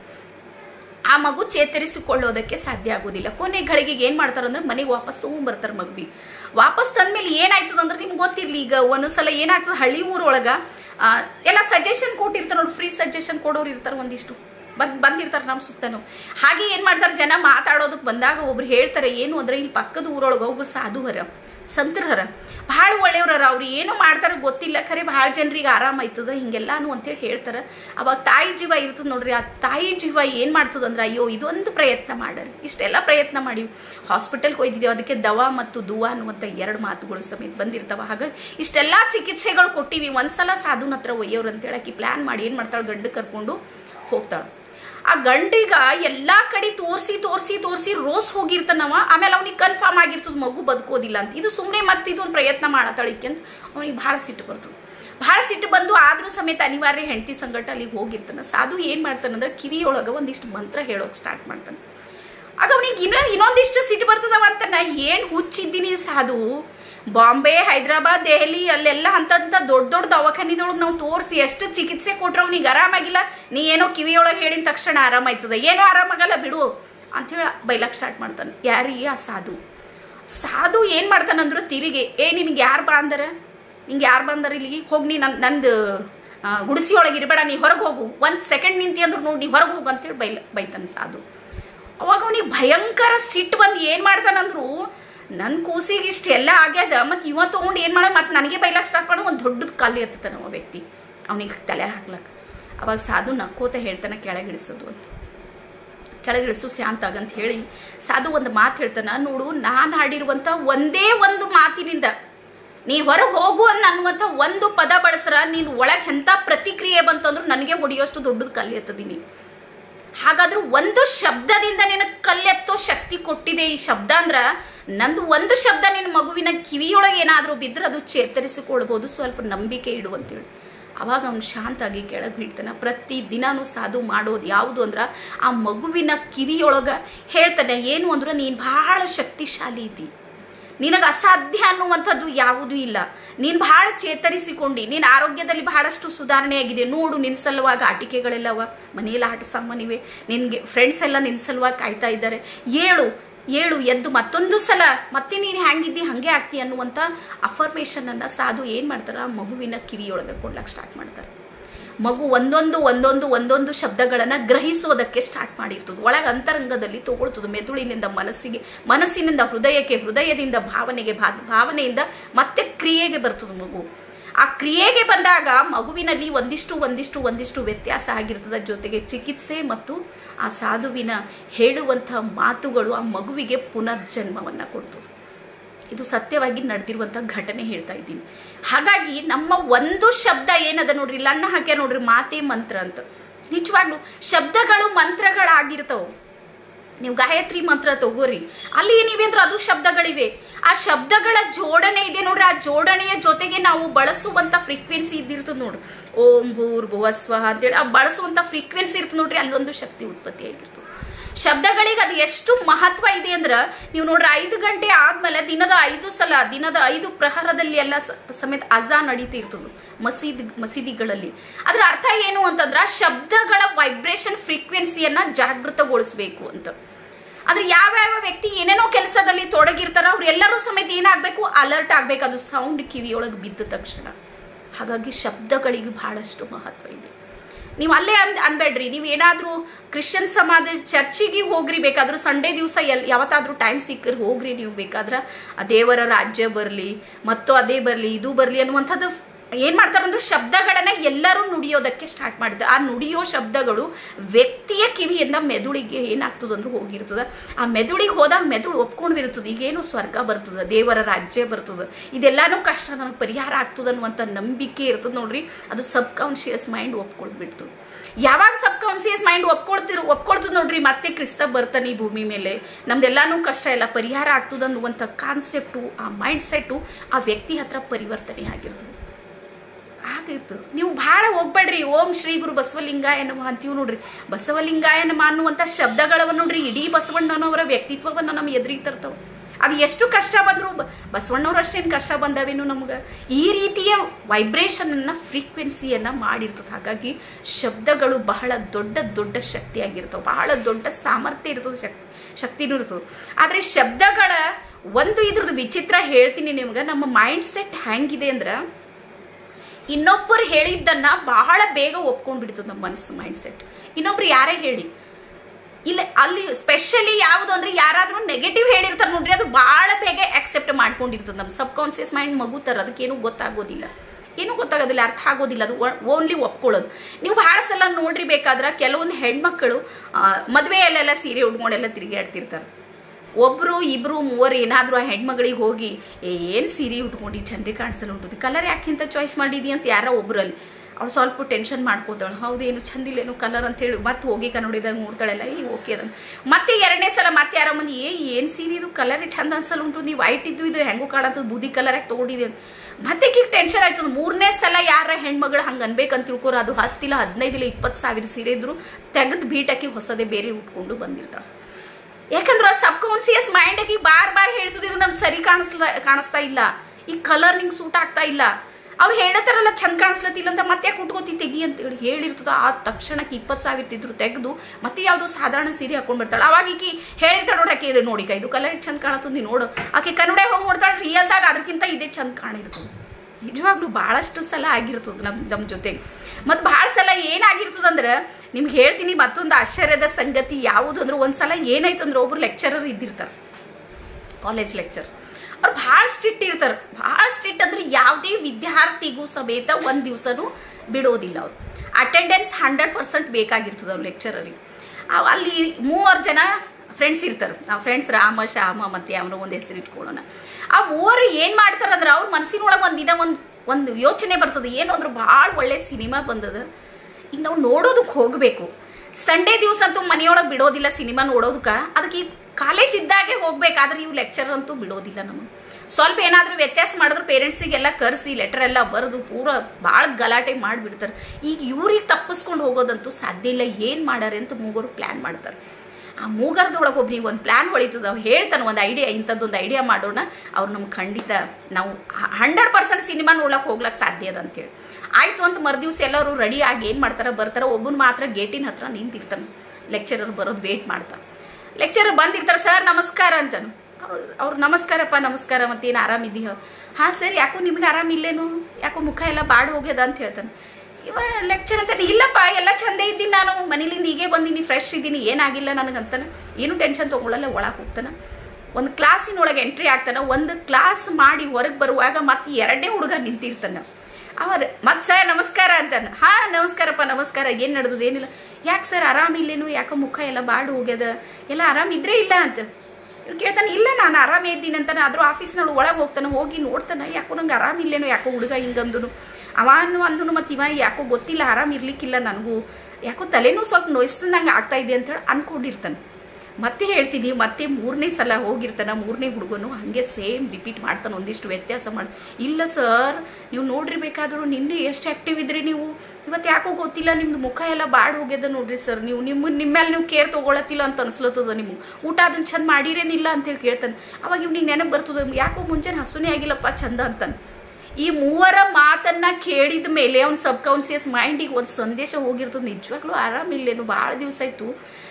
ಆ ಮಗು ಚೇತರಿಸಿಕೊಳ್ಳೋದಕ್ಕೆ ಸಾಧ್ಯ ಆಗೋದಿಲ್ಲ ಕೊನೆ ಗಳಿಗೆ ಏನ್ ಮಾಡ್ತಾರ ಅಂದ್ರೆ ಮನೆಗೆ ವಾಪಸ್ ತಗೊಂಡ್ಬರ್ತಾರೆ ಮಗುವಿ ವಾಪಸ್ ತಂದ್ಮೇಲೆ ಏನಾಯ್ತದ ಅಂದ್ರೆ ನಿಮ್ಗೆ ಗೊತ್ತಿರ್ಲಿ ಈಗ ಒಂದೊಂದ್ಸಲ ಏನಾಗ್ತದ ಹಳ್ಳಿ ಊರೊಳಗ ಆ, ಎಲ್ಲ ಸಜೆಷನ್ ಕೊಟ್ಟಿರ್ತಾರೆ ನೋಡಿ ಫ್ರೀ ಸಜೆಷನ್ ಕೊಡೋರು ಇರ್ತಾರೆ ಒಂದಿಷ್ಟು ಬಂದ್ ಬಂದಿರ್ತಾರೆ ನಮ್ಮ ಸುತ್ತನೂ ಹಾಗೆ ಏನ್ ಮಾಡ್ತಾರೆ ಜನ ಮಾತಾಡೋದಕ್ಕೆ ಬಂದಾಗ ಒಬ್ರು ಹೇಳ್ತಾರೆ ಏನು ಅಂದ್ರೆ ಇಲ್ಲಿ ಪಕ್ಕದ ಊರೊಳಗೆ ಒಬ್ಬರು ಸಾಧುವರ ಸಂತ್ರಹರ ಭಾಳ ಒಳ್ಳೆಯವ್ರ ಅವ್ರು ಏನು ಮಾಡ್ತಾರೋ ಗೊತ್ತಿಲ್ಲ ಖರೆ ಭಾಳ ಜನರಿಗೆ ಆರಾಮ ಆಯ್ತದ ಹಿಂಗೆಲ್ಲಾನು ಅಂತೇಳಿ ಹೇಳ್ತಾರೆ ಅವಾಗ ತಾಯಿ ಜೀವ ಇರ್ತದೆ ನೋಡ್ರಿ ಆ ತಾಯಿ ಜೀವ ಏನು ಮಾಡ್ತದ ಅಂದ್ರೆ ಅಯ್ಯೋ ಇದೊಂದು ಪ್ರಯತ್ನ ಮಾಡರಿ ಇಷ್ಟೆಲ್ಲ ಪ್ರಯತ್ನ ಮಾಡಿವಿ ಹಾಸ್ಪಿಟಲ್ಗೆ ಹೋಯ್ದಿದ್ದೀವಿ ಅದಕ್ಕೆ ದವಾ ಮತ್ತು ದುವಾ ಅನ್ನುವಂಥ ಎರಡು ಮಾತುಗಳು ಸಮೇತ ಬಂದಿರ್ತಾವ ಹಾಗಾಗಿ ಇಷ್ಟೆಲ್ಲ ಚಿಕಿತ್ಸೆಗಳು ಕೊಟ್ಟಿವಿ ಒಂದ್ಸಲ ಸಾಧುನ ಹತ್ರ ಒಯ್ಯೋರು ಅಂತ ಹೇಳಕ್ಕೆ ಪ್ಲಾನ್ ಮಾಡಿ ಏನು ಮಾಡ್ತಾಳೆ ಗಂಡು ಕರ್ಕೊಂಡು ಹೋಗ್ತಾಳೆ ಆ ಗಂಡಿಗ ಎಲ್ಲಾ ಕಡೆ ತೋರಿಸಿ ತೋರಿಸಿ ತೋರಿಸಿ ರೋಸ್ ಹೋಗಿರ್ತಾನವ ಆಮೇಲೆ ಅವ್ನಿಗೆ ಕನ್ಫರ್ಮ್ ಆಗಿರ್ತದ ಮಗು ಬದುಕೋದಿಲ್ಲ ಅಂತ ಇದು ಸುಮ್ಮನೆ ಮತ್ತೆ ಇದೊಂದು ಪ್ರಯತ್ನ ಮಾಡತಾಳಿಕೆ ಅಂತ ಅವನಿಗೆ ಭಾಳ ಸಿಟ್ಟು ಬರ್ತದೆ ಭಾಳ ಸಿಟ್ಟು ಬಂದು ಆದ್ರೂ ಸಮೇತ ಅನಿವಾರ್ಯ ಹೆಂಡತಿ ಸಂಗಟ ಅಲ್ಲಿಗೆ ಹೋಗಿರ್ತಾನೆ ಸಾಧು ಏನು ಮಾಡ್ತಾನಂದ್ರೆ ಕಿವಿಯೊಳಗೆ ಒಂದಿಷ್ಟು ಮಂತ್ರ ಹೇಳೋಕೆ ಸ್ಟಾರ್ಟ್ ಮಾಡ್ತಾನೆ ಆಗ ಅವನಿಗೆ ಇನ್ನೂ ಇನ್ನೊಂದಿಷ್ಟು ಸಿಟ್ಟು ಬರ್ತದವ ಅಂತ ನಾ ಏನು ಹುಚ್ಚಿದ್ದೀನಿ ಸಾಧು ಬಾಂಬೆ ಹೈದರಾಬಾದ್ ದೆಹಲಿ ಅಲ್ಲೆಲ್ಲ ಅಂತಂತ ದೊಡ್ಡ ದೊಡ್ಡ ದವಾಖಾನಿದೊಳಗೆ ನಾವು ತೋರಿಸಿ ಎಷ್ಟು ಚಿಕಿತ್ಸೆ ಕೊಟ್ರೆ ಅವ್ನಿಗೆ ಆರಾಮಾಗಿಲ್ಲ ನೀ ಏನೋ ಕಿವಿಯೊಳಗೆ ಹೇಳಿದ ತಕ್ಷಣ ಆರಾಮಾಯ್ತದ ಏನೋ ಆರಾಮಾಗಲ್ಲ ಬಿಡು ಅಂಥೇಳಿ ಬೈಲಕ್ ಸ್ಟಾರ್ಟ್ ಮಾಡ್ತಾನೆ ಯಾರಿಗೆ ಆ ಸಾಧು ಸಾಧು ಏನು ಮಾಡ್ತಾನಂದ್ರು ತಿರುಗಿ ಏ ನಿನ್ಗೆ ಯಾರು ಬಾ ಅಂದರ ನಿಂಗೆ ಯಾರು ಬಂದಾರ ಇಲ್ಲಿಗೆ ಹೋಗಿ ನೀ ನನ್ನ ನಂದು ಗುಡಿಸಿಯೊಳಗೆ ಇರಬೇಡ ನೀ ಹೊರಗೆ ಹೋಗು ಒಂದು ಸೆಕೆಂಡ್ ನಿಂತಿ ಅಂದ್ರೆ ನೋಡಿ ನೀ ಹೊರಗೆ ಹೋಗು ಅಂತೇಳಿ ಬೈಲ ಬೈತಾನೆ ಸಾಧು ಅವಾಗ ಅವನಿಗೆ ಭಯಂಕರ ಸಿಟ್ಟು ಬಂದು ಏನು ಮಾಡ್ತಾನಂದ್ರು ನನ್ನ ಕೂಸಿಗೆ ಇಷ್ಟೆಲ್ಲ ಆಗ್ಯದ ಮತ್ತು ಇವ ತೊಗೊಂಡು ಏನು ಮಾಡ ಮತ್ತು ನನಗೆ ಬೈಲಾಕ್ ಸ್ಟಾರ್ಟ್ ಮಾಡೋ ಒಂದು ದೊಡ್ಡದು ಕಲ್ಲು ಎತ್ತಾನ ಅವ ವ್ಯಕ್ತಿ ಅವನಿಗೆ ತಲೆ ಹಾಕ್ಲಕ್ಕ ಅವಾಗ ಸಾಧು ನಕ್ಕೋತ ಹೇಳ್ತಾನೆ ಕೆಳಗಿಳಿಸೋದು ಅಂತ ಕೆಳಗಿಳಿಸು ಶಾಂತ ಆಗಂತ ಹೇಳಿ ಸಾಧು ಒಂದು ಮಾತು ಹೇಳ್ತಾನ ನೋಡು ನಾನು ಹಾಡಿರುವಂತ ಒಂದೇ ಒಂದು ಮಾತಿನಿಂದ ನೀ ಹೊರಗೆ ಹೋಗು ಅನ್ನ ಅನ್ನುವಂಥ ಒಂದು ಪದ ಬಳಸ್ರ ನೀನು ಒಳಗೆ ಎಂಥ ಪ್ರತಿಕ್ರಿಯೆ ಬಂತಂದ್ರೂ ನನಗೆ ಹೊಡೆಯೋಷ್ಟು ದೊಡ್ಡದು ಕಲ್ಲೆತ್ತದೀನಿ ಹಾಗಾದ್ರೂ ಒಂದು ಶಬ್ದದಿಂದ ನಿನಗೆ ಕಲ್ಲೆತ್ತೋ ಶಕ್ತಿ ಕೊಟ್ಟಿದೆ ಈ ಶಬ್ದ ಅಂದ್ರ ನಂದು ಒಂದು ಶಬ್ದ ನಿನ್ನ ಮಗುವಿನ ಕಿವಿಯೊಳಗೆ ಏನಾದರೂ ಬಿದ್ದರೆ ಅದು ಚೇತರಿಸಿಕೊಳ್ಬೋದು ಸ್ವಲ್ಪ ನಂಬಿಕೆ ಇಡು ಅಂತೇಳಿ ಅವಾಗ ಅವ್ನು ಶಾಂತಾಗಿ ಕೆಳಗೆ ಬಿಡ್ತಾನೆ ಪ್ರತಿ ದಿನಾನು ಸಾಧು ಮಾಡೋದು ಯಾವುದು ಅಂದ್ರೆ ಆ ಮಗುವಿನ ಕಿವಿಯೊಳಗ ಹೇಳ್ತಾನೆ ಏನು ಅಂದ್ರೆ ನೀನು ಬಹಳ ಶಕ್ತಿಶಾಲಿ ಇದ್ದಿ ನಿನಗೆ ಅಸಾಧ್ಯ ಅನ್ನುವಂಥದ್ದು ಯಾವುದೂ ಇಲ್ಲ ನೀನು ಬಹಳ ಚೇತರಿಸಿಕೊಂಡಿ ನೀನು ಆರೋಗ್ಯದಲ್ಲಿ ಬಹಳಷ್ಟು ಸುಧಾರಣೆ ಆಗಿದೆ ನೋಡು ನಿನ್ನ ಸಲುವಾಗಿ ಆಟಿಕೆಗಳೆಲ್ಲವ ಮನೆಯಲ್ಲಿ ಆಟ ಸಾಮಾನಿವೆ ನಿನಗೆ ಫ್ರೆಂಡ್ಸ್ ಎಲ್ಲ ನಿನ್ನ ಸಲುವಾಗಿ ಕಾಯ್ತಾ ಇದ್ದಾರೆ ಏಳು ಏಳು ಎದ್ದು ಮತ್ತೊಂದು ಸಲ ಮತ್ತೆ ನೀನು ಹೆಂಗಿದ್ದಿ ಹಾಗೆ ಆಗ್ತಿ ಅನ್ನುವಂಥ ಅಫರ್ಮೇಷನ್ ಅನ್ನ ಸಾಧು ಏನು ಮಾಡ್ತಾರೆ ಆ ಮಗುವಿನ ಕಿವಿಯೊಳಗೆ ಕೊಡ್ಲಕ್ಕೆ ಸ್ಟಾರ್ಟ್ ಮಾಡ್ತಾರೆ ಮಗು ಒಂದೊಂದು ಒಂದೊಂದು ಒಂದೊಂದು ಶಬ್ದಗಳನ್ನ ಗ್ರಹಿಸೋದಕ್ಕೆ ಸ್ಟಾರ್ಟ್ ಮಾಡಿರ್ತದೆ ಒಳಗೆ ಅಂತರಂಗದಲ್ಲಿ ತಗೊಳ್ತದೆ ಮೆದುಳಿನಿಂದ ಮನಸ್ಸಿಗೆ ಮನಸ್ಸಿನಿಂದ ಹೃದಯಕ್ಕೆ ಹೃದಯದಿಂದ ಭಾವನೆಗೆ ಭಾ- ಭಾವನೆಯಿಂದ ಮತ್ತೆ ಕ್ರಿಯೆಗೆ ಬರ್ತದೆ ಮಗು ಆ ಕ್ರಿಯೆಗೆ ಬಂದಾಗ ಮಗುವಿನಲ್ಲಿ ಒಂದಿಷ್ಟು ಒಂದಿಷ್ಟು ಒಂದಿಷ್ಟು ವ್ಯತ್ಯಾಸ ಆಗಿರ್ತದೆ ಜೊತೆಗೆ ಚಿಕಿತ್ಸೆ ಮತ್ತು ಆ ಸಾಧುವಿನ ಹೇಳುವಂಥ ಮಾತುಗಳು ಆ ಮಗುವಿಗೆ ಪುನರ್ಜನ್ಮವನ್ನ ಕೊಡ್ತದೆ ಇದು ಸತ್ಯವಾಗಿ ನಡೆದಿರುವಂಥ ಘಟನೆ ಹೇಳ್ತಾ ಇದ್ದೀನಿ ಹಾಗಾಗಿ ನಮ್ಮ ಒಂದು ಶಬ್ದ ಏನದ ನೋಡ್ರಿ ಲಣ್ಣ ಹಾಕ್ಯ ನೋಡ್ರಿ ಮಾತೇ ಮಂತ್ರ ಅಂತ ನಿಜವಾಗ್ಲು ಶಬ್ದಗಳು ಮಂತ್ರಗಳಾಗಿರ್ತಾವ ನೀವು ಗಾಯತ್ರಿ ಮಂತ್ರ ತಗೋರಿ ಅಲ್ಲಿ ಏನಿವೆ ಅಂದ್ರೆ ಅದು ಶಬ್ದಗಳಿವೆ ಆ ಶಬ್ದಗಳ ಜೋಡಣೆ ಇದೆ ನೋಡ್ರಿ ಆ ಜೋಡಣೆಯ ಜೊತೆಗೆ ನಾವು ಬಳಸುವಂತ ಫ್ರೀಕ್ವೆನ್ಸಿ ಇದ್ದಿರ್ತದೆ ನೋಡ್ರಿ ಓಂ ಭೂರ್ ಭುವ ಸ್ವಹ ಅಂತೇಳಿ ಆ ಬಳಸುವಂತ ಫ್ರೀಕ್ವೆನ್ಸಿ ಇರ್ತದೆ ನೋಡ್ರಿ ಅಲ್ಲೊಂದು ಶಕ್ತಿ ಉತ್ಪತ್ತಿ ಆಗಿರ್ತದೆ ಶಬ್ದಗಳಿಗೆ ಅದು ಎಷ್ಟು ಮಹತ್ವ ಇದೆ ಅಂದ್ರೆ ನೀವು ನೋಡ್ರಿ ಐದು ಗಂಟೆ ಆದ್ಮೇಲೆ ದಿನದ ಐದು ಸಲ ದಿನದ ಐದು ಪ್ರಹರದಲ್ಲಿ ಎಲ್ಲ ಸ- ಸಮೇತ ಅಜಾನ್ ನಡೀತಿ ಇರ್ತದೆ ಮಸೀದ್ ಮಸೀದಿಗಳಲ್ಲಿ ಅದ್ರ ಅರ್ಥ ಏನು ಅಂತಂದ್ರ ಶಬ್ದಗಳ ವೈಬ್ರೇಷನ್ ಫ್ರೀಕ್ವೆನ್ಸಿಯನ್ನ ಜಾಗೃತಗೊಳಿಸಬೇಕು ಅಂತ ಆದ್ರೆ ಯಾವ ಯಾವ ವ್ಯಕ್ತಿ ಏನೇನೋ ಕೆಲಸದಲ್ಲಿ ತೊಡಗಿರ್ತಾರ ಅವ್ರೆಲ್ಲರೂ ಸಮೇತ ಏನಾಗ್ಬೇಕು ಅಲರ್ಟ್ ಆಗ್ಬೇಕು ಅದು ಸೌಂಡ್ ಕಿವಿಯೊಳಗೆ ಬಿದ್ದ ತಕ್ಷಣ ಹಾಗಾಗಿ ಶಬ್ದಗಳಿಗೆ ಬಹಳಷ್ಟು ಮಹತ್ವ ಇದೆ ನೀವು ಅಲ್ಲೇ ಅನ್ ಅನ್ಬೇಡ್ರಿ ನೀವು ಏನಾದ್ರೂ ಕ್ರಿಶ್ಚಿಯನ್ ಸಮಾಜ ಚರ್ಚಿಗೆ ಹೋಗ್ರಿ ಬೇಕಾದ್ರೂ ಸಂಡೇ ದಿವಸ ಎಲ್ ಯಾವತ್ತಾದ್ರೂ ಟೈಮ್ ಸಿಕ್ಕರೆ ಹೋಗ್ರಿ ನೀವು ಬೇಕಾದ್ರೆ ಆ ದೇವರ ರಾಜ್ಯ ಬರಲಿ ಮತ್ತು ಅದೇ ಬರಲಿ ಇದು ಬರಲಿ ಅನ್ನುವಂಥದ್ದು ಏನ್ ಮಾಡ್ತಾರಂದ್ರೆ ಶಬ್ದಗಳನ್ನ ಎಲ್ಲರೂ ನುಡಿಯೋದಕ್ಕೆ ಸ್ಟಾರ್ಟ್ ಮಾಡಿದ್ದಾರೆ ಆ ನುಡಿಯೋ ಶಬ್ದಗಳು ವ್ಯಕ್ತಿಯ ಕಿವಿಯಿಂದ ಮೆದುಳಿಗೆ ಏನಾಗ್ತದಂದ್ರೆ ಹೋಗಿರ್ತದ ಆ ಮೆದುಳಿಗೆ ಹೋದಾಗ ಮೆದುಳು ಒಪ್ಕೊಂಡಿರ್ತದೆ ಈಗೇನು ಸ್ವರ್ಗ ಬರ್ತದ ದೇವರ ರಾಜ್ಯ ಬರ್ತದ ಇದೆಲ್ಲಾನು ಕಷ್ಟ ನನಗೆ ಪರಿಹಾರ ಆಗ್ತದ ಅನ್ನುವಂಥ ನಂಬಿಕೆ ಇರ್ತದೆ ನೋಡ್ರಿ ಅದು ಸಬ್ ಕಾನ್ಶಿಯಸ್ ಮೈಂಡ್ ಒಪ್ಕೊಳ್ಬಿಡ್ತು ಯಾವಾಗ ಸಬ್ ಕಾನ್ಸಿಯಸ್ ಮೈಂಡ್ ಒಪ್ಕೊಳ್ತಿರ್ ಒಪ್ಕೊಳ್ತದ ನೋಡ್ರಿ ಮತ್ತೆ ಕ್ರಿಸ್ತ ಬರ್ತಾನೆ ಈ ಭೂಮಿ ಮೇಲೆ ನಮ್ದೆಲ್ಲಾನು ಕಷ್ಟ ಎಲ್ಲ ಪರಿಹಾರ ಆಗ್ತದ ಅನ್ನುವಂಥ ಕಾನ್ಸೆಪ್ಟು ಆ ಮೈಂಡ್ ಸೆಟ್ಟು ಆ ವ್ಯಕ್ತಿ ಹತ್ರ ಪರಿವರ್ತನೆ ಆಗಿರ್ತದೆ ಆಗಿರ್ತದೆ ನೀವು ಭಾಳ ಹೋಗ್ಬೇಡ್ರಿ ಓಂ ಶ್ರೀ ಗುರು ಬಸವಲಿಂಗಾಯ ನಮಃ ಅಂತೀವಿ ನೋಡ್ರಿ ಬಸವಲಿಂಗಾಯ ನಮ ಅನ್ನುವಂಥ ಶಬ್ದಗಳವ ನೋಡ್ರಿ ಇಡೀ ಬಸವಣ್ಣನವರ ವ್ಯಕ್ತಿತ್ವವನ್ನು ನಮ್ಮ ಎದುರಿಗೆ ತರ್ತಾವ ಅದು ಎಷ್ಟು ಕಷ್ಟ ಬಂದ್ರು ಬ- ಬಸವಣ್ಣವ್ರು ಅಷ್ಟೇನು ಕಷ್ಟ ಬಂದಾವೇನು ನಮ್ಗೆ ಈ ರೀತಿಯ ವೈಬ್ರೇಷನ್ ಅನ್ನ ಫ್ರೀಕ್ವೆನ್ಸಿಯನ್ನ ಮಾಡಿರ್ತದೆ ಹಾಗಾಗಿ ಶಬ್ದಗಳು ಬಹಳ ದೊಡ್ಡ ದೊಡ್ಡ ಶಕ್ತಿ ಆಗಿರ್ತವೆ ಬಹಳ ದೊಡ್ಡ ಸಾಮರ್ಥ್ಯ ಇರ್ತದೆ ಶಕ್ತಿ ಶಕ್ತಿನೂ ಇರ್ತದೆ ಆದ್ರೆ ಶಬ್ದಗಳ ಒಂದು ಇದ್ರದ್ದು ವಿಚಿತ್ರ ಹೇಳ್ತೀನಿ ನಿಮ್ಗೆ ನಮ್ಮ ಮೈಂಡ್ ಸೆಟ್ ಹೆಂಗಿದೆ ಅಂದ್ರೆ ಇನ್ನೊಬ್ಬರು ಹೇಳಿದ್ದನ್ನ ಬಹಳ ಬೇಗ ಒಪ್ಕೊಂಡ್ಬಿಡ್ತದೆ ನಮ್ಮ ಮನಸ್ಸು ಮೈಂಡ್ ಸೆಟ್ ಇನ್ನೊಬ್ರು ಯಾರೇ ಹೇಳಿ ಇಲ್ಲ ಅಲ್ಲಿ ಸ್ಪೆಷಲಿ ಯಾವುದು ಅಂದ್ರೆ ಯಾರಾದ್ರೂ ನೆಗೆಟಿವ್ ಹೇಳಿರ್ತಾರೆ ನೋಡ್ರಿ ಅದು ಬಹಳ ಬೇಗ ಅಕ್ಸೆಪ್ಟ್ ಮಾಡ್ಕೊಂಡಿರ್ತದೆ ನಮ್ಮ ಸಬ್ ಕಾನ್ಸಿಯಸ್ ಮೈಂಡ್ ಮಗು ತರ ಅದಕ್ಕೇನು ಗೊತ್ತಾಗೋದಿಲ್ಲ ಏನು ಗೊತ್ತಾಗೋದಿಲ್ಲ ಅರ್ಥ ಆಗೋದಿಲ್ಲ ಅದು ಓನ್ಲಿ ಒಪ್ಕೊಳ್ಳೋದು ನೀವು ಬಹಳ ಸಲ ನೋಡ್ರಿ ಬೇಕಾದ್ರೆ ಕೆಲವೊಂದು ಹೆಣ್ಮಕ್ಳು ಆ, ಮದ್ವೆಯಲ್ಲೆಲ್ಲ ಸೀರೆ ಉಟ್ಕೊಂಡೆಲ್ಲ ತಿರುಗಾಡ್ತಿರ್ತಾರೆ ಒಬ್ರು ಇಬ್ರು ಮೂವರು ಏನಾದ್ರೂ ಆ ಹೆಣ್ಮಗಳಿಗೆ ಹೋಗಿ ಏ ಏನ್ ಸೀರೆ ಉಟ್ಕೊಂಡು ಚಂದೆ ಕಾಣಿಸಲು ಉಂಟು ಕಲರ್ ಯಾಕಿಂತ ಚಾಯ್ಸ್ ಮಾಡಿದಿ ಅಂತ ಯಾರೋ ಒಬ್ರಲ್ಲಿ ಅವಳು ಸ್ವಲ್ಪ ಟೆನ್ಷನ್ ಮಾಡ್ಕೋತಾಳೆ ಹೌದೇನು ಚಂದಿಲ್ಲೇನು ಕಲರ್ ಅಂತ ಹೇಳಿ ಮತ್ತೆ ಹೋಗಿ ಕನ್ನಡಿದಾಗ ನೋಡ್ತಾಳೆಲ್ಲ ಈ ಓಕೆ ಅದನ್ನ ಮತ್ತೆ ಎರಡನೇ ಸಲ ಮತ್ತೆ ಯಾರೋ ಮಂದಿ ಏ ಏನ್ ಸೀರೆ ಇದು ಕಲರ್ ಚಂದ ಅನ್ಸಲ್ಲ ಉಂಟು ನೀವು ವೈಟ್ ಇದ್ದು ಇದು ಹೆಂಗೋ ಕಾಣತ್ತದ ಬೂದಿ ಕಲರ್ ಯಾಕೆ ತಗೊಂಡಿದೆ ಅಂತ ಮತ್ತೆ ಈಗ ಟೆನ್ಷನ್ ಆಯ್ತದ ಮೂರನೇ ಸಲ ಯಾರ ಹೆಣ್ಮಗಳು ಹಂಗೆ ಅನ್ಬೇಕಂತ ತಿಳ್ಕೊರ ಅದು ಹತ್ತಿಲ್ಲ ಹದಿನೈದಿಲ್ಲ ಇಪ್ಪತ್ತು ಸಾವಿರ ಸೀರೆ ಇದ್ರು ತೆಗೆದು ಬೀಟಾಕಿ ಹೊಸದೇ ಬೇರೆ ಉಟ್ಕೊಂಡು ಬಂದಿರ್ತಾಳೆ ಯಾಕಂದ್ರೆ ಸಬ್ ಕಾನ್ಸಿಯಸ್ ಮೈಂಡ್ ಆಗಿ ಬಾರ್ ಬಾರ್ ಹೇಳ್ತದೆ ಇದು ನಮ್ಗೆ ಸರಿ ಕಾಣಿಸ್ಲ ಕಾಣಿಸ್ತಾ ಇಲ್ಲ ಈ ಕಲರ್ ನಿಂಗೆ ಸೂಟ್ ಆಗ್ತಾ ಇಲ್ಲ ಅವ್ರು ಹೇಳತ್ತಾರಲ್ಲ ಚಂದ ಕಾಣಿಸ್ಲತ್ತಿಲ್ಲ ಅಂತ ಮತ್ತೆ ಯಾಕೆ ಉಟ್ಕೋತಿ ತೆಗಿ ಅಂತೇಳಿ ಹೇಳಿರ್ತದ ಆ ತಕ್ಷಣಕ್ಕೆ ಇಪ್ಪತ್ತು ಸಾವಿರ ಇದ್ರು ತೆಗೆದು ಮತ್ತೆ ಯಾವುದೋ ಸಾಧಾರಣ ಸೀರೆ ಹಾಕೊಂಡ್ ಬರ್ತಾಳೆ ಅವಾಗ ಈಕಿ ಹೇಳಿರ್ತಾಳೆ ನೋಡ್ರಿ ಆಕೆ ನೋಡಿ ಇದು ಕಲರ್ ಚಂದ ಕಾಣತ್ತದ ನೀ ನೋಡು ಆಕೆ ಕನ್ನಡ ಹೋಗಿ ನೋಡ್ತಾಳೆ ರಿಯಲ್ದಾಗ ಅದಕ್ಕಿಂತ ಇದೇ ಚಂದ ಕಾಣಿರ್ತದೆ ನಿಜವಾಗ್ಲೂ ಬಹಳಷ್ಟು ಸಲ ಆಗಿರ್ತದೆ ನಮ್ಮ ನಮ್ಮ ಜೊತೆಗೆ ಮತ್ತು ಭಾಳ ಸಲ ಏನಾಗಿರ್ತದಂದ್ರೆ ನಿಮ್ಗೆ ಹೇಳ್ತೀನಿ ಮತ್ತೊಂದು ಆಶ್ಚರ್ಯದ ಸಂಗತಿ ಯಾವುದು ಅಂದ್ರೆ ಒಂದ್ಸಲ ಏನಾಯ್ತು ಅಂದ್ರೆ ಒಬ್ರು ಲೆಕ್ಚರರ್ ಇದ್ದಿರ್ತಾರೆ ಕಾಲೇಜ್ ಲೆಕ್ಚರ್ ಅವ್ರು ಭಾಳ ಸ್ಟ್ರಿಕ್ಟ್ ಇರ್ತಾರೆ ಭಾಳ ಸ್ಟ್ರಿಕ್ಟ್ ಅಂದ್ರೆ ಯಾವುದೇ ವಿದ್ಯಾರ್ಥಿಗೂ ಸಮೇತ ಒಂದು ದಿವಸನೂ ಬಿಡೋದಿಲ್ಲ ಅವ್ರು ಅಟೆಂಡೆನ್ಸ್ ಹಂಡ್ರೆಡ್ ಪರ್ಸೆಂಟ್ ಬೇಕಾಗಿರ್ತದೆ ಅವ್ರು ಲೆಕ್ಚರಲ್ಲಿ ಅಲ್ಲಿ ಮೂವರು ಜನ ಫ್ರೆಂಡ್ಸ್ ಇರ್ತಾರೆ ಆ ಫ್ರೆಂಡ್ಸ್ ರಾಮ ಶ್ಯಾಮ ಮತ್ತೆ ಅವನು ಒಂದು ಹೆಸರು ಇಟ್ಕೊಳ್ಳೋಣ ಆ ಮೂವರು ಏನು ಮಾಡ್ತಾರೆ ಅಂದ್ರೆ ಅವ್ರ ಮನಸ್ಸಿನೊಳಗೆ ಒಂದು ದಿನ ಒಂದು ಒಂದು ಯೋಚನೆ ಬರ್ತದೆ ಏನು ಅಂದ್ರೆ ಭಾಳ ಒಳ್ಳೆ ಸಿನಿಮಾ ಬಂದದ ಈಗ ನಾವು ನೋಡೋದಕ್ಕೆ ಹೋಗಬೇಕು ಸಂಡೇ ದಿವಸ ಅಂತೂ ಮನೆಯೊಳಗೆ ಬಿಡೋದಿಲ್ಲ ಸಿನಿಮಾ ನೋಡೋದಕ್ಕೆ ಅದಕ್ಕೆ ಈ ಕಾಲೇಜ್ ಇದ್ದಾಗೆ ಹೋಗ್ಬೇಕಾದ್ರೆ ಇವು ಲೆಕ್ಚರ್ ಅಂತೂ ಬಿಡೋದಿಲ್ಲ ನಮಗೆ ಸ್ವಲ್ಪ ಏನಾದರೂ ವ್ಯತ್ಯಾಸ ಮಾಡಿದ್ರು ಪೇರೆಂಟ್ಸಿಗೆಲ್ಲ ಕರೆಸಿ ಲೆಟರ್ ಎಲ್ಲ ಬರೆದು ಪೂರ ಭಾಳ ಗಲಾಟೆ ಮಾಡಿಬಿಡ್ತಾರೆ ಈಗ ಇವ್ರಿಗೆ ತಪ್ಪಿಸ್ಕೊಂಡು ಹೋಗೋದಂತೂ ಸಾಧ್ಯ ಇಲ್ಲ ಏನು ಮಾಡಾರೆ ಅಂತ ಮೂಗರು ಪ್ಲ್ಯಾನ್ ಮಾಡ್ತಾರೆ ಆ ಮೂಗರದೊಳಗೆ ಒಬ್ಬನಿಗೆ ಒಂದು ಪ್ಲ್ಯಾನ್ ಹೊಳಿತದ ಅವ್ ಹೇಳ್ತಾನೆ ಒಂದು ಐಡಿಯಾ ಇಂಥದ್ದೊಂದು ಐಡಿಯಾ ಮಾಡೋಣ ಅವ್ರು ನಮ್ಗೆ ಖಂಡಿತ ನಾವು ಹಂಡ್ರೆಡ್ ಪರ್ಸೆಂಟ್ ಸಿನಿಮಾ ನೋಡ್ಲಕ್ಕೆ ಹೋಗ್ಲಕ್ಕೆ ಸಾಧ್ಯ ಅದ ಅಂತೇಳಿ ಆಯ್ತು ಅಂತ ಮರುದಿವ್ಸ ಎಲ್ಲರೂ ರೆಡಿ ಆಗಿ ಏನು ಮಾಡ್ತಾರೆ ಬರ್ತಾರೆ ಒಬ್ಬನ ಮಾತ್ರ ಗೇಟಿನ ಹತ್ರ ನಿಂತಿರ್ತಾನೆ ಲೆಕ್ಚರರ್ ಬರೋದು ವೇಟ್ ಮಾಡ್ತಾನೆ ಲೆಕ್ಚರರ್ ಬಂದಿರ್ತಾರೆ ಸರ್ ನಮಸ್ಕಾರ ಅಂತಾನು ಅವ್ರು ಅವ್ರು ನಮಸ್ಕಾರಪ್ಪ ನಮಸ್ಕಾರ ಮತ್ತೇನು ಆರಾಮಿದ್ದೀಯ ಹಾಂ ಸರ್ ಯಾಕೋ ನಿಮ್ಗೆ ಆರಾಮಿಲ್ಲೇನು ಯಾಕೋ ಮುಖ ಎಲ್ಲ ಬಾಡ್ ಹೋಗ್ಯದ ಅಂತ ಹೇಳ್ತಾನೆ ಇವ ಲೆಕ್ಚರ್ ಅಂತಾನೆ ಇಲ್ಲಪ್ಪ ಎಲ್ಲ ಚಂದ ಇದ್ದೀನಿ ನಾನು ಮನೇಲಿಂದ ಹೀಗೆ ಬಂದೀನಿ ಫ್ರೆಶ್ ಇದ್ದೀನಿ ಏನಾಗಿಲ್ಲ ನನಗಂತಾನೆ ಏನು ಟೆನ್ಷನ್ ತೊಗೊಳ್ಳಲ್ಲ ಒಳಗೆ ಹೋಗ್ತಾನೆ ಒಂದು ಕ್ಲಾಸಿನೊಳಗೆ ಎಂಟ್ರಿ ಆಗ್ತಾನೆ ಒಂದು ಕ್ಲಾಸ್ ಮಾಡಿ ಹೊರಗೆ ಬರುವಾಗ ಮತ್ತೆ ಎರಡನೇ ಹುಡುಗ ನಿಂತಿರ್ತಾನೆ ಅವರ್ ಮತ್ತೆ ಸರ್ ನಮಸ್ಕಾರ ಅಂತಾನೆ ಹಾಂ ನಮಸ್ಕಾರಪ್ಪ ನಮಸ್ಕಾರ ಏನು ನಡೆದದು ಏನಿಲ್ಲ ಯಾಕೆ ಸರ್ ಆರಾಮಿಲ್ಲೇನು ಯಾಕೋ ಮುಖ ಎಲ್ಲ ಬಾಡು ಹೋಗ್ಯದ ಎಲ್ಲ ಆರಾಮಿದ್ರೆ ಇಲ್ಲ ಅಂತ ಇವ್ನು ಕೇಳ್ತಾನೆ ಇಲ್ಲ ನಾನು ಆರಾಮೇ ಇದ್ದೀನಿ ಅಂತಾನೆ ಆದ್ರೂ ಆಫೀಸ್ನಲ್ಲಿ ಒಳಗೆ ಹೋಗ್ತಾನೆ ಹೋಗಿ ನೋಡ್ತಾನೆ ಯಾಕೋ ನಂಗೆ ಆರಾಮಿಲ್ಲೇನೋ ಯಾಕೋ ಹುಡುಗ ಹಿಂಗಂದನು ಅವನು ಅಂದನು ಮತ್ತು ಇವ ಯಾಕೋ ಗೊತ್ತಿಲ್ಲ ಆರಾಮ್ ಇರ್ಲಿಕ್ಕಿಲ್ಲ ನನಗೂ ಯಾಕೋ ತಲೆನೂ ಸ್ವಲ್ಪ ನೋಯಿಸ್ದಂಗೆ ಆಗ್ತಾ ಇದೆ ಅಂತೇಳಿ ಅನ್ಕೊಂಡಿರ್ತಾನೆ ಮತ್ತೆ ಹೇಳ್ತೀನಿ ಮತ್ತೆ ಮೂರನೇ ಸಲ ಹೋಗಿರ್ತಾನೆ ಮೂರನೇ ಹುಡುಗನು ಹಾಗೆ ಸೇಮ್ ರಿಪೀಟ್ ಮಾಡ್ತಾನೆ ಒಂದಿಷ್ಟು ವ್ಯತ್ಯಾಸ ಮಾಡಿ ಇಲ್ಲ ಸರ್ ನೀವು ನೋಡಿರ್ಬೇಕಾದ್ರೂ ನಿನ್ನೆ ಎಷ್ಟು ಆ್ಯಕ್ಟಿವ್ ಇದ್ರಿ ನೀವು ಇವತ್ತು ಯಾಕೋ ಗೊತ್ತಿಲ್ಲ ನಿಮ್ದು ಮುಖ ಎಲ್ಲ ಬಾಡ್ ಹೋಗ್ಯದ ನೋಡ್ರಿ ಸರ್ ನೀವು ನಿಮ್ಮ ನಿಮ್ಮ ಮೇಲೆ ನೀವು ಕೇರ್ ತೊಗೊಳತ್ತಿಲ್ಲ ಅಂತ ಅನ್ಸ್ಲತ್ತದ ನಿಮ್ಗೆ ಊಟ ಅದನ್ನ ಚಂದ ಮಾಡಿರೇನಿಲ್ಲ ಅಂತೇಳಿ ಕೇಳ್ತಾನೆ ಅವಾಗ ಇವ್ನಿಗೆ ನೆನಪು ಬರ್ತದೆ ಯಾಕೋ ಮುಂಚೆನೆ ಹಸುನೇ ಆಗಿಲ್ಲಪ್ಪ ಚಂದ ಅಂತಾನೆ ಈ ಮೂವರ ಮಾತನ್ನ ಕೇಳಿದ ಮೇಲೆ ಅವ್ನ ಸಬ್ ಕಾನ್ಸಿಯಸ್ ಮೈಂಡಿಗೆ ಒಂದು ಸಂದೇಶ ಹೋಗಿರ್ತದೆ ನಿಜವಾಗ್ಲೂ ಆರಾಮಿಲ್ಲೇನು ಭಾಳ ದಿವಸ ಆಯ್ತು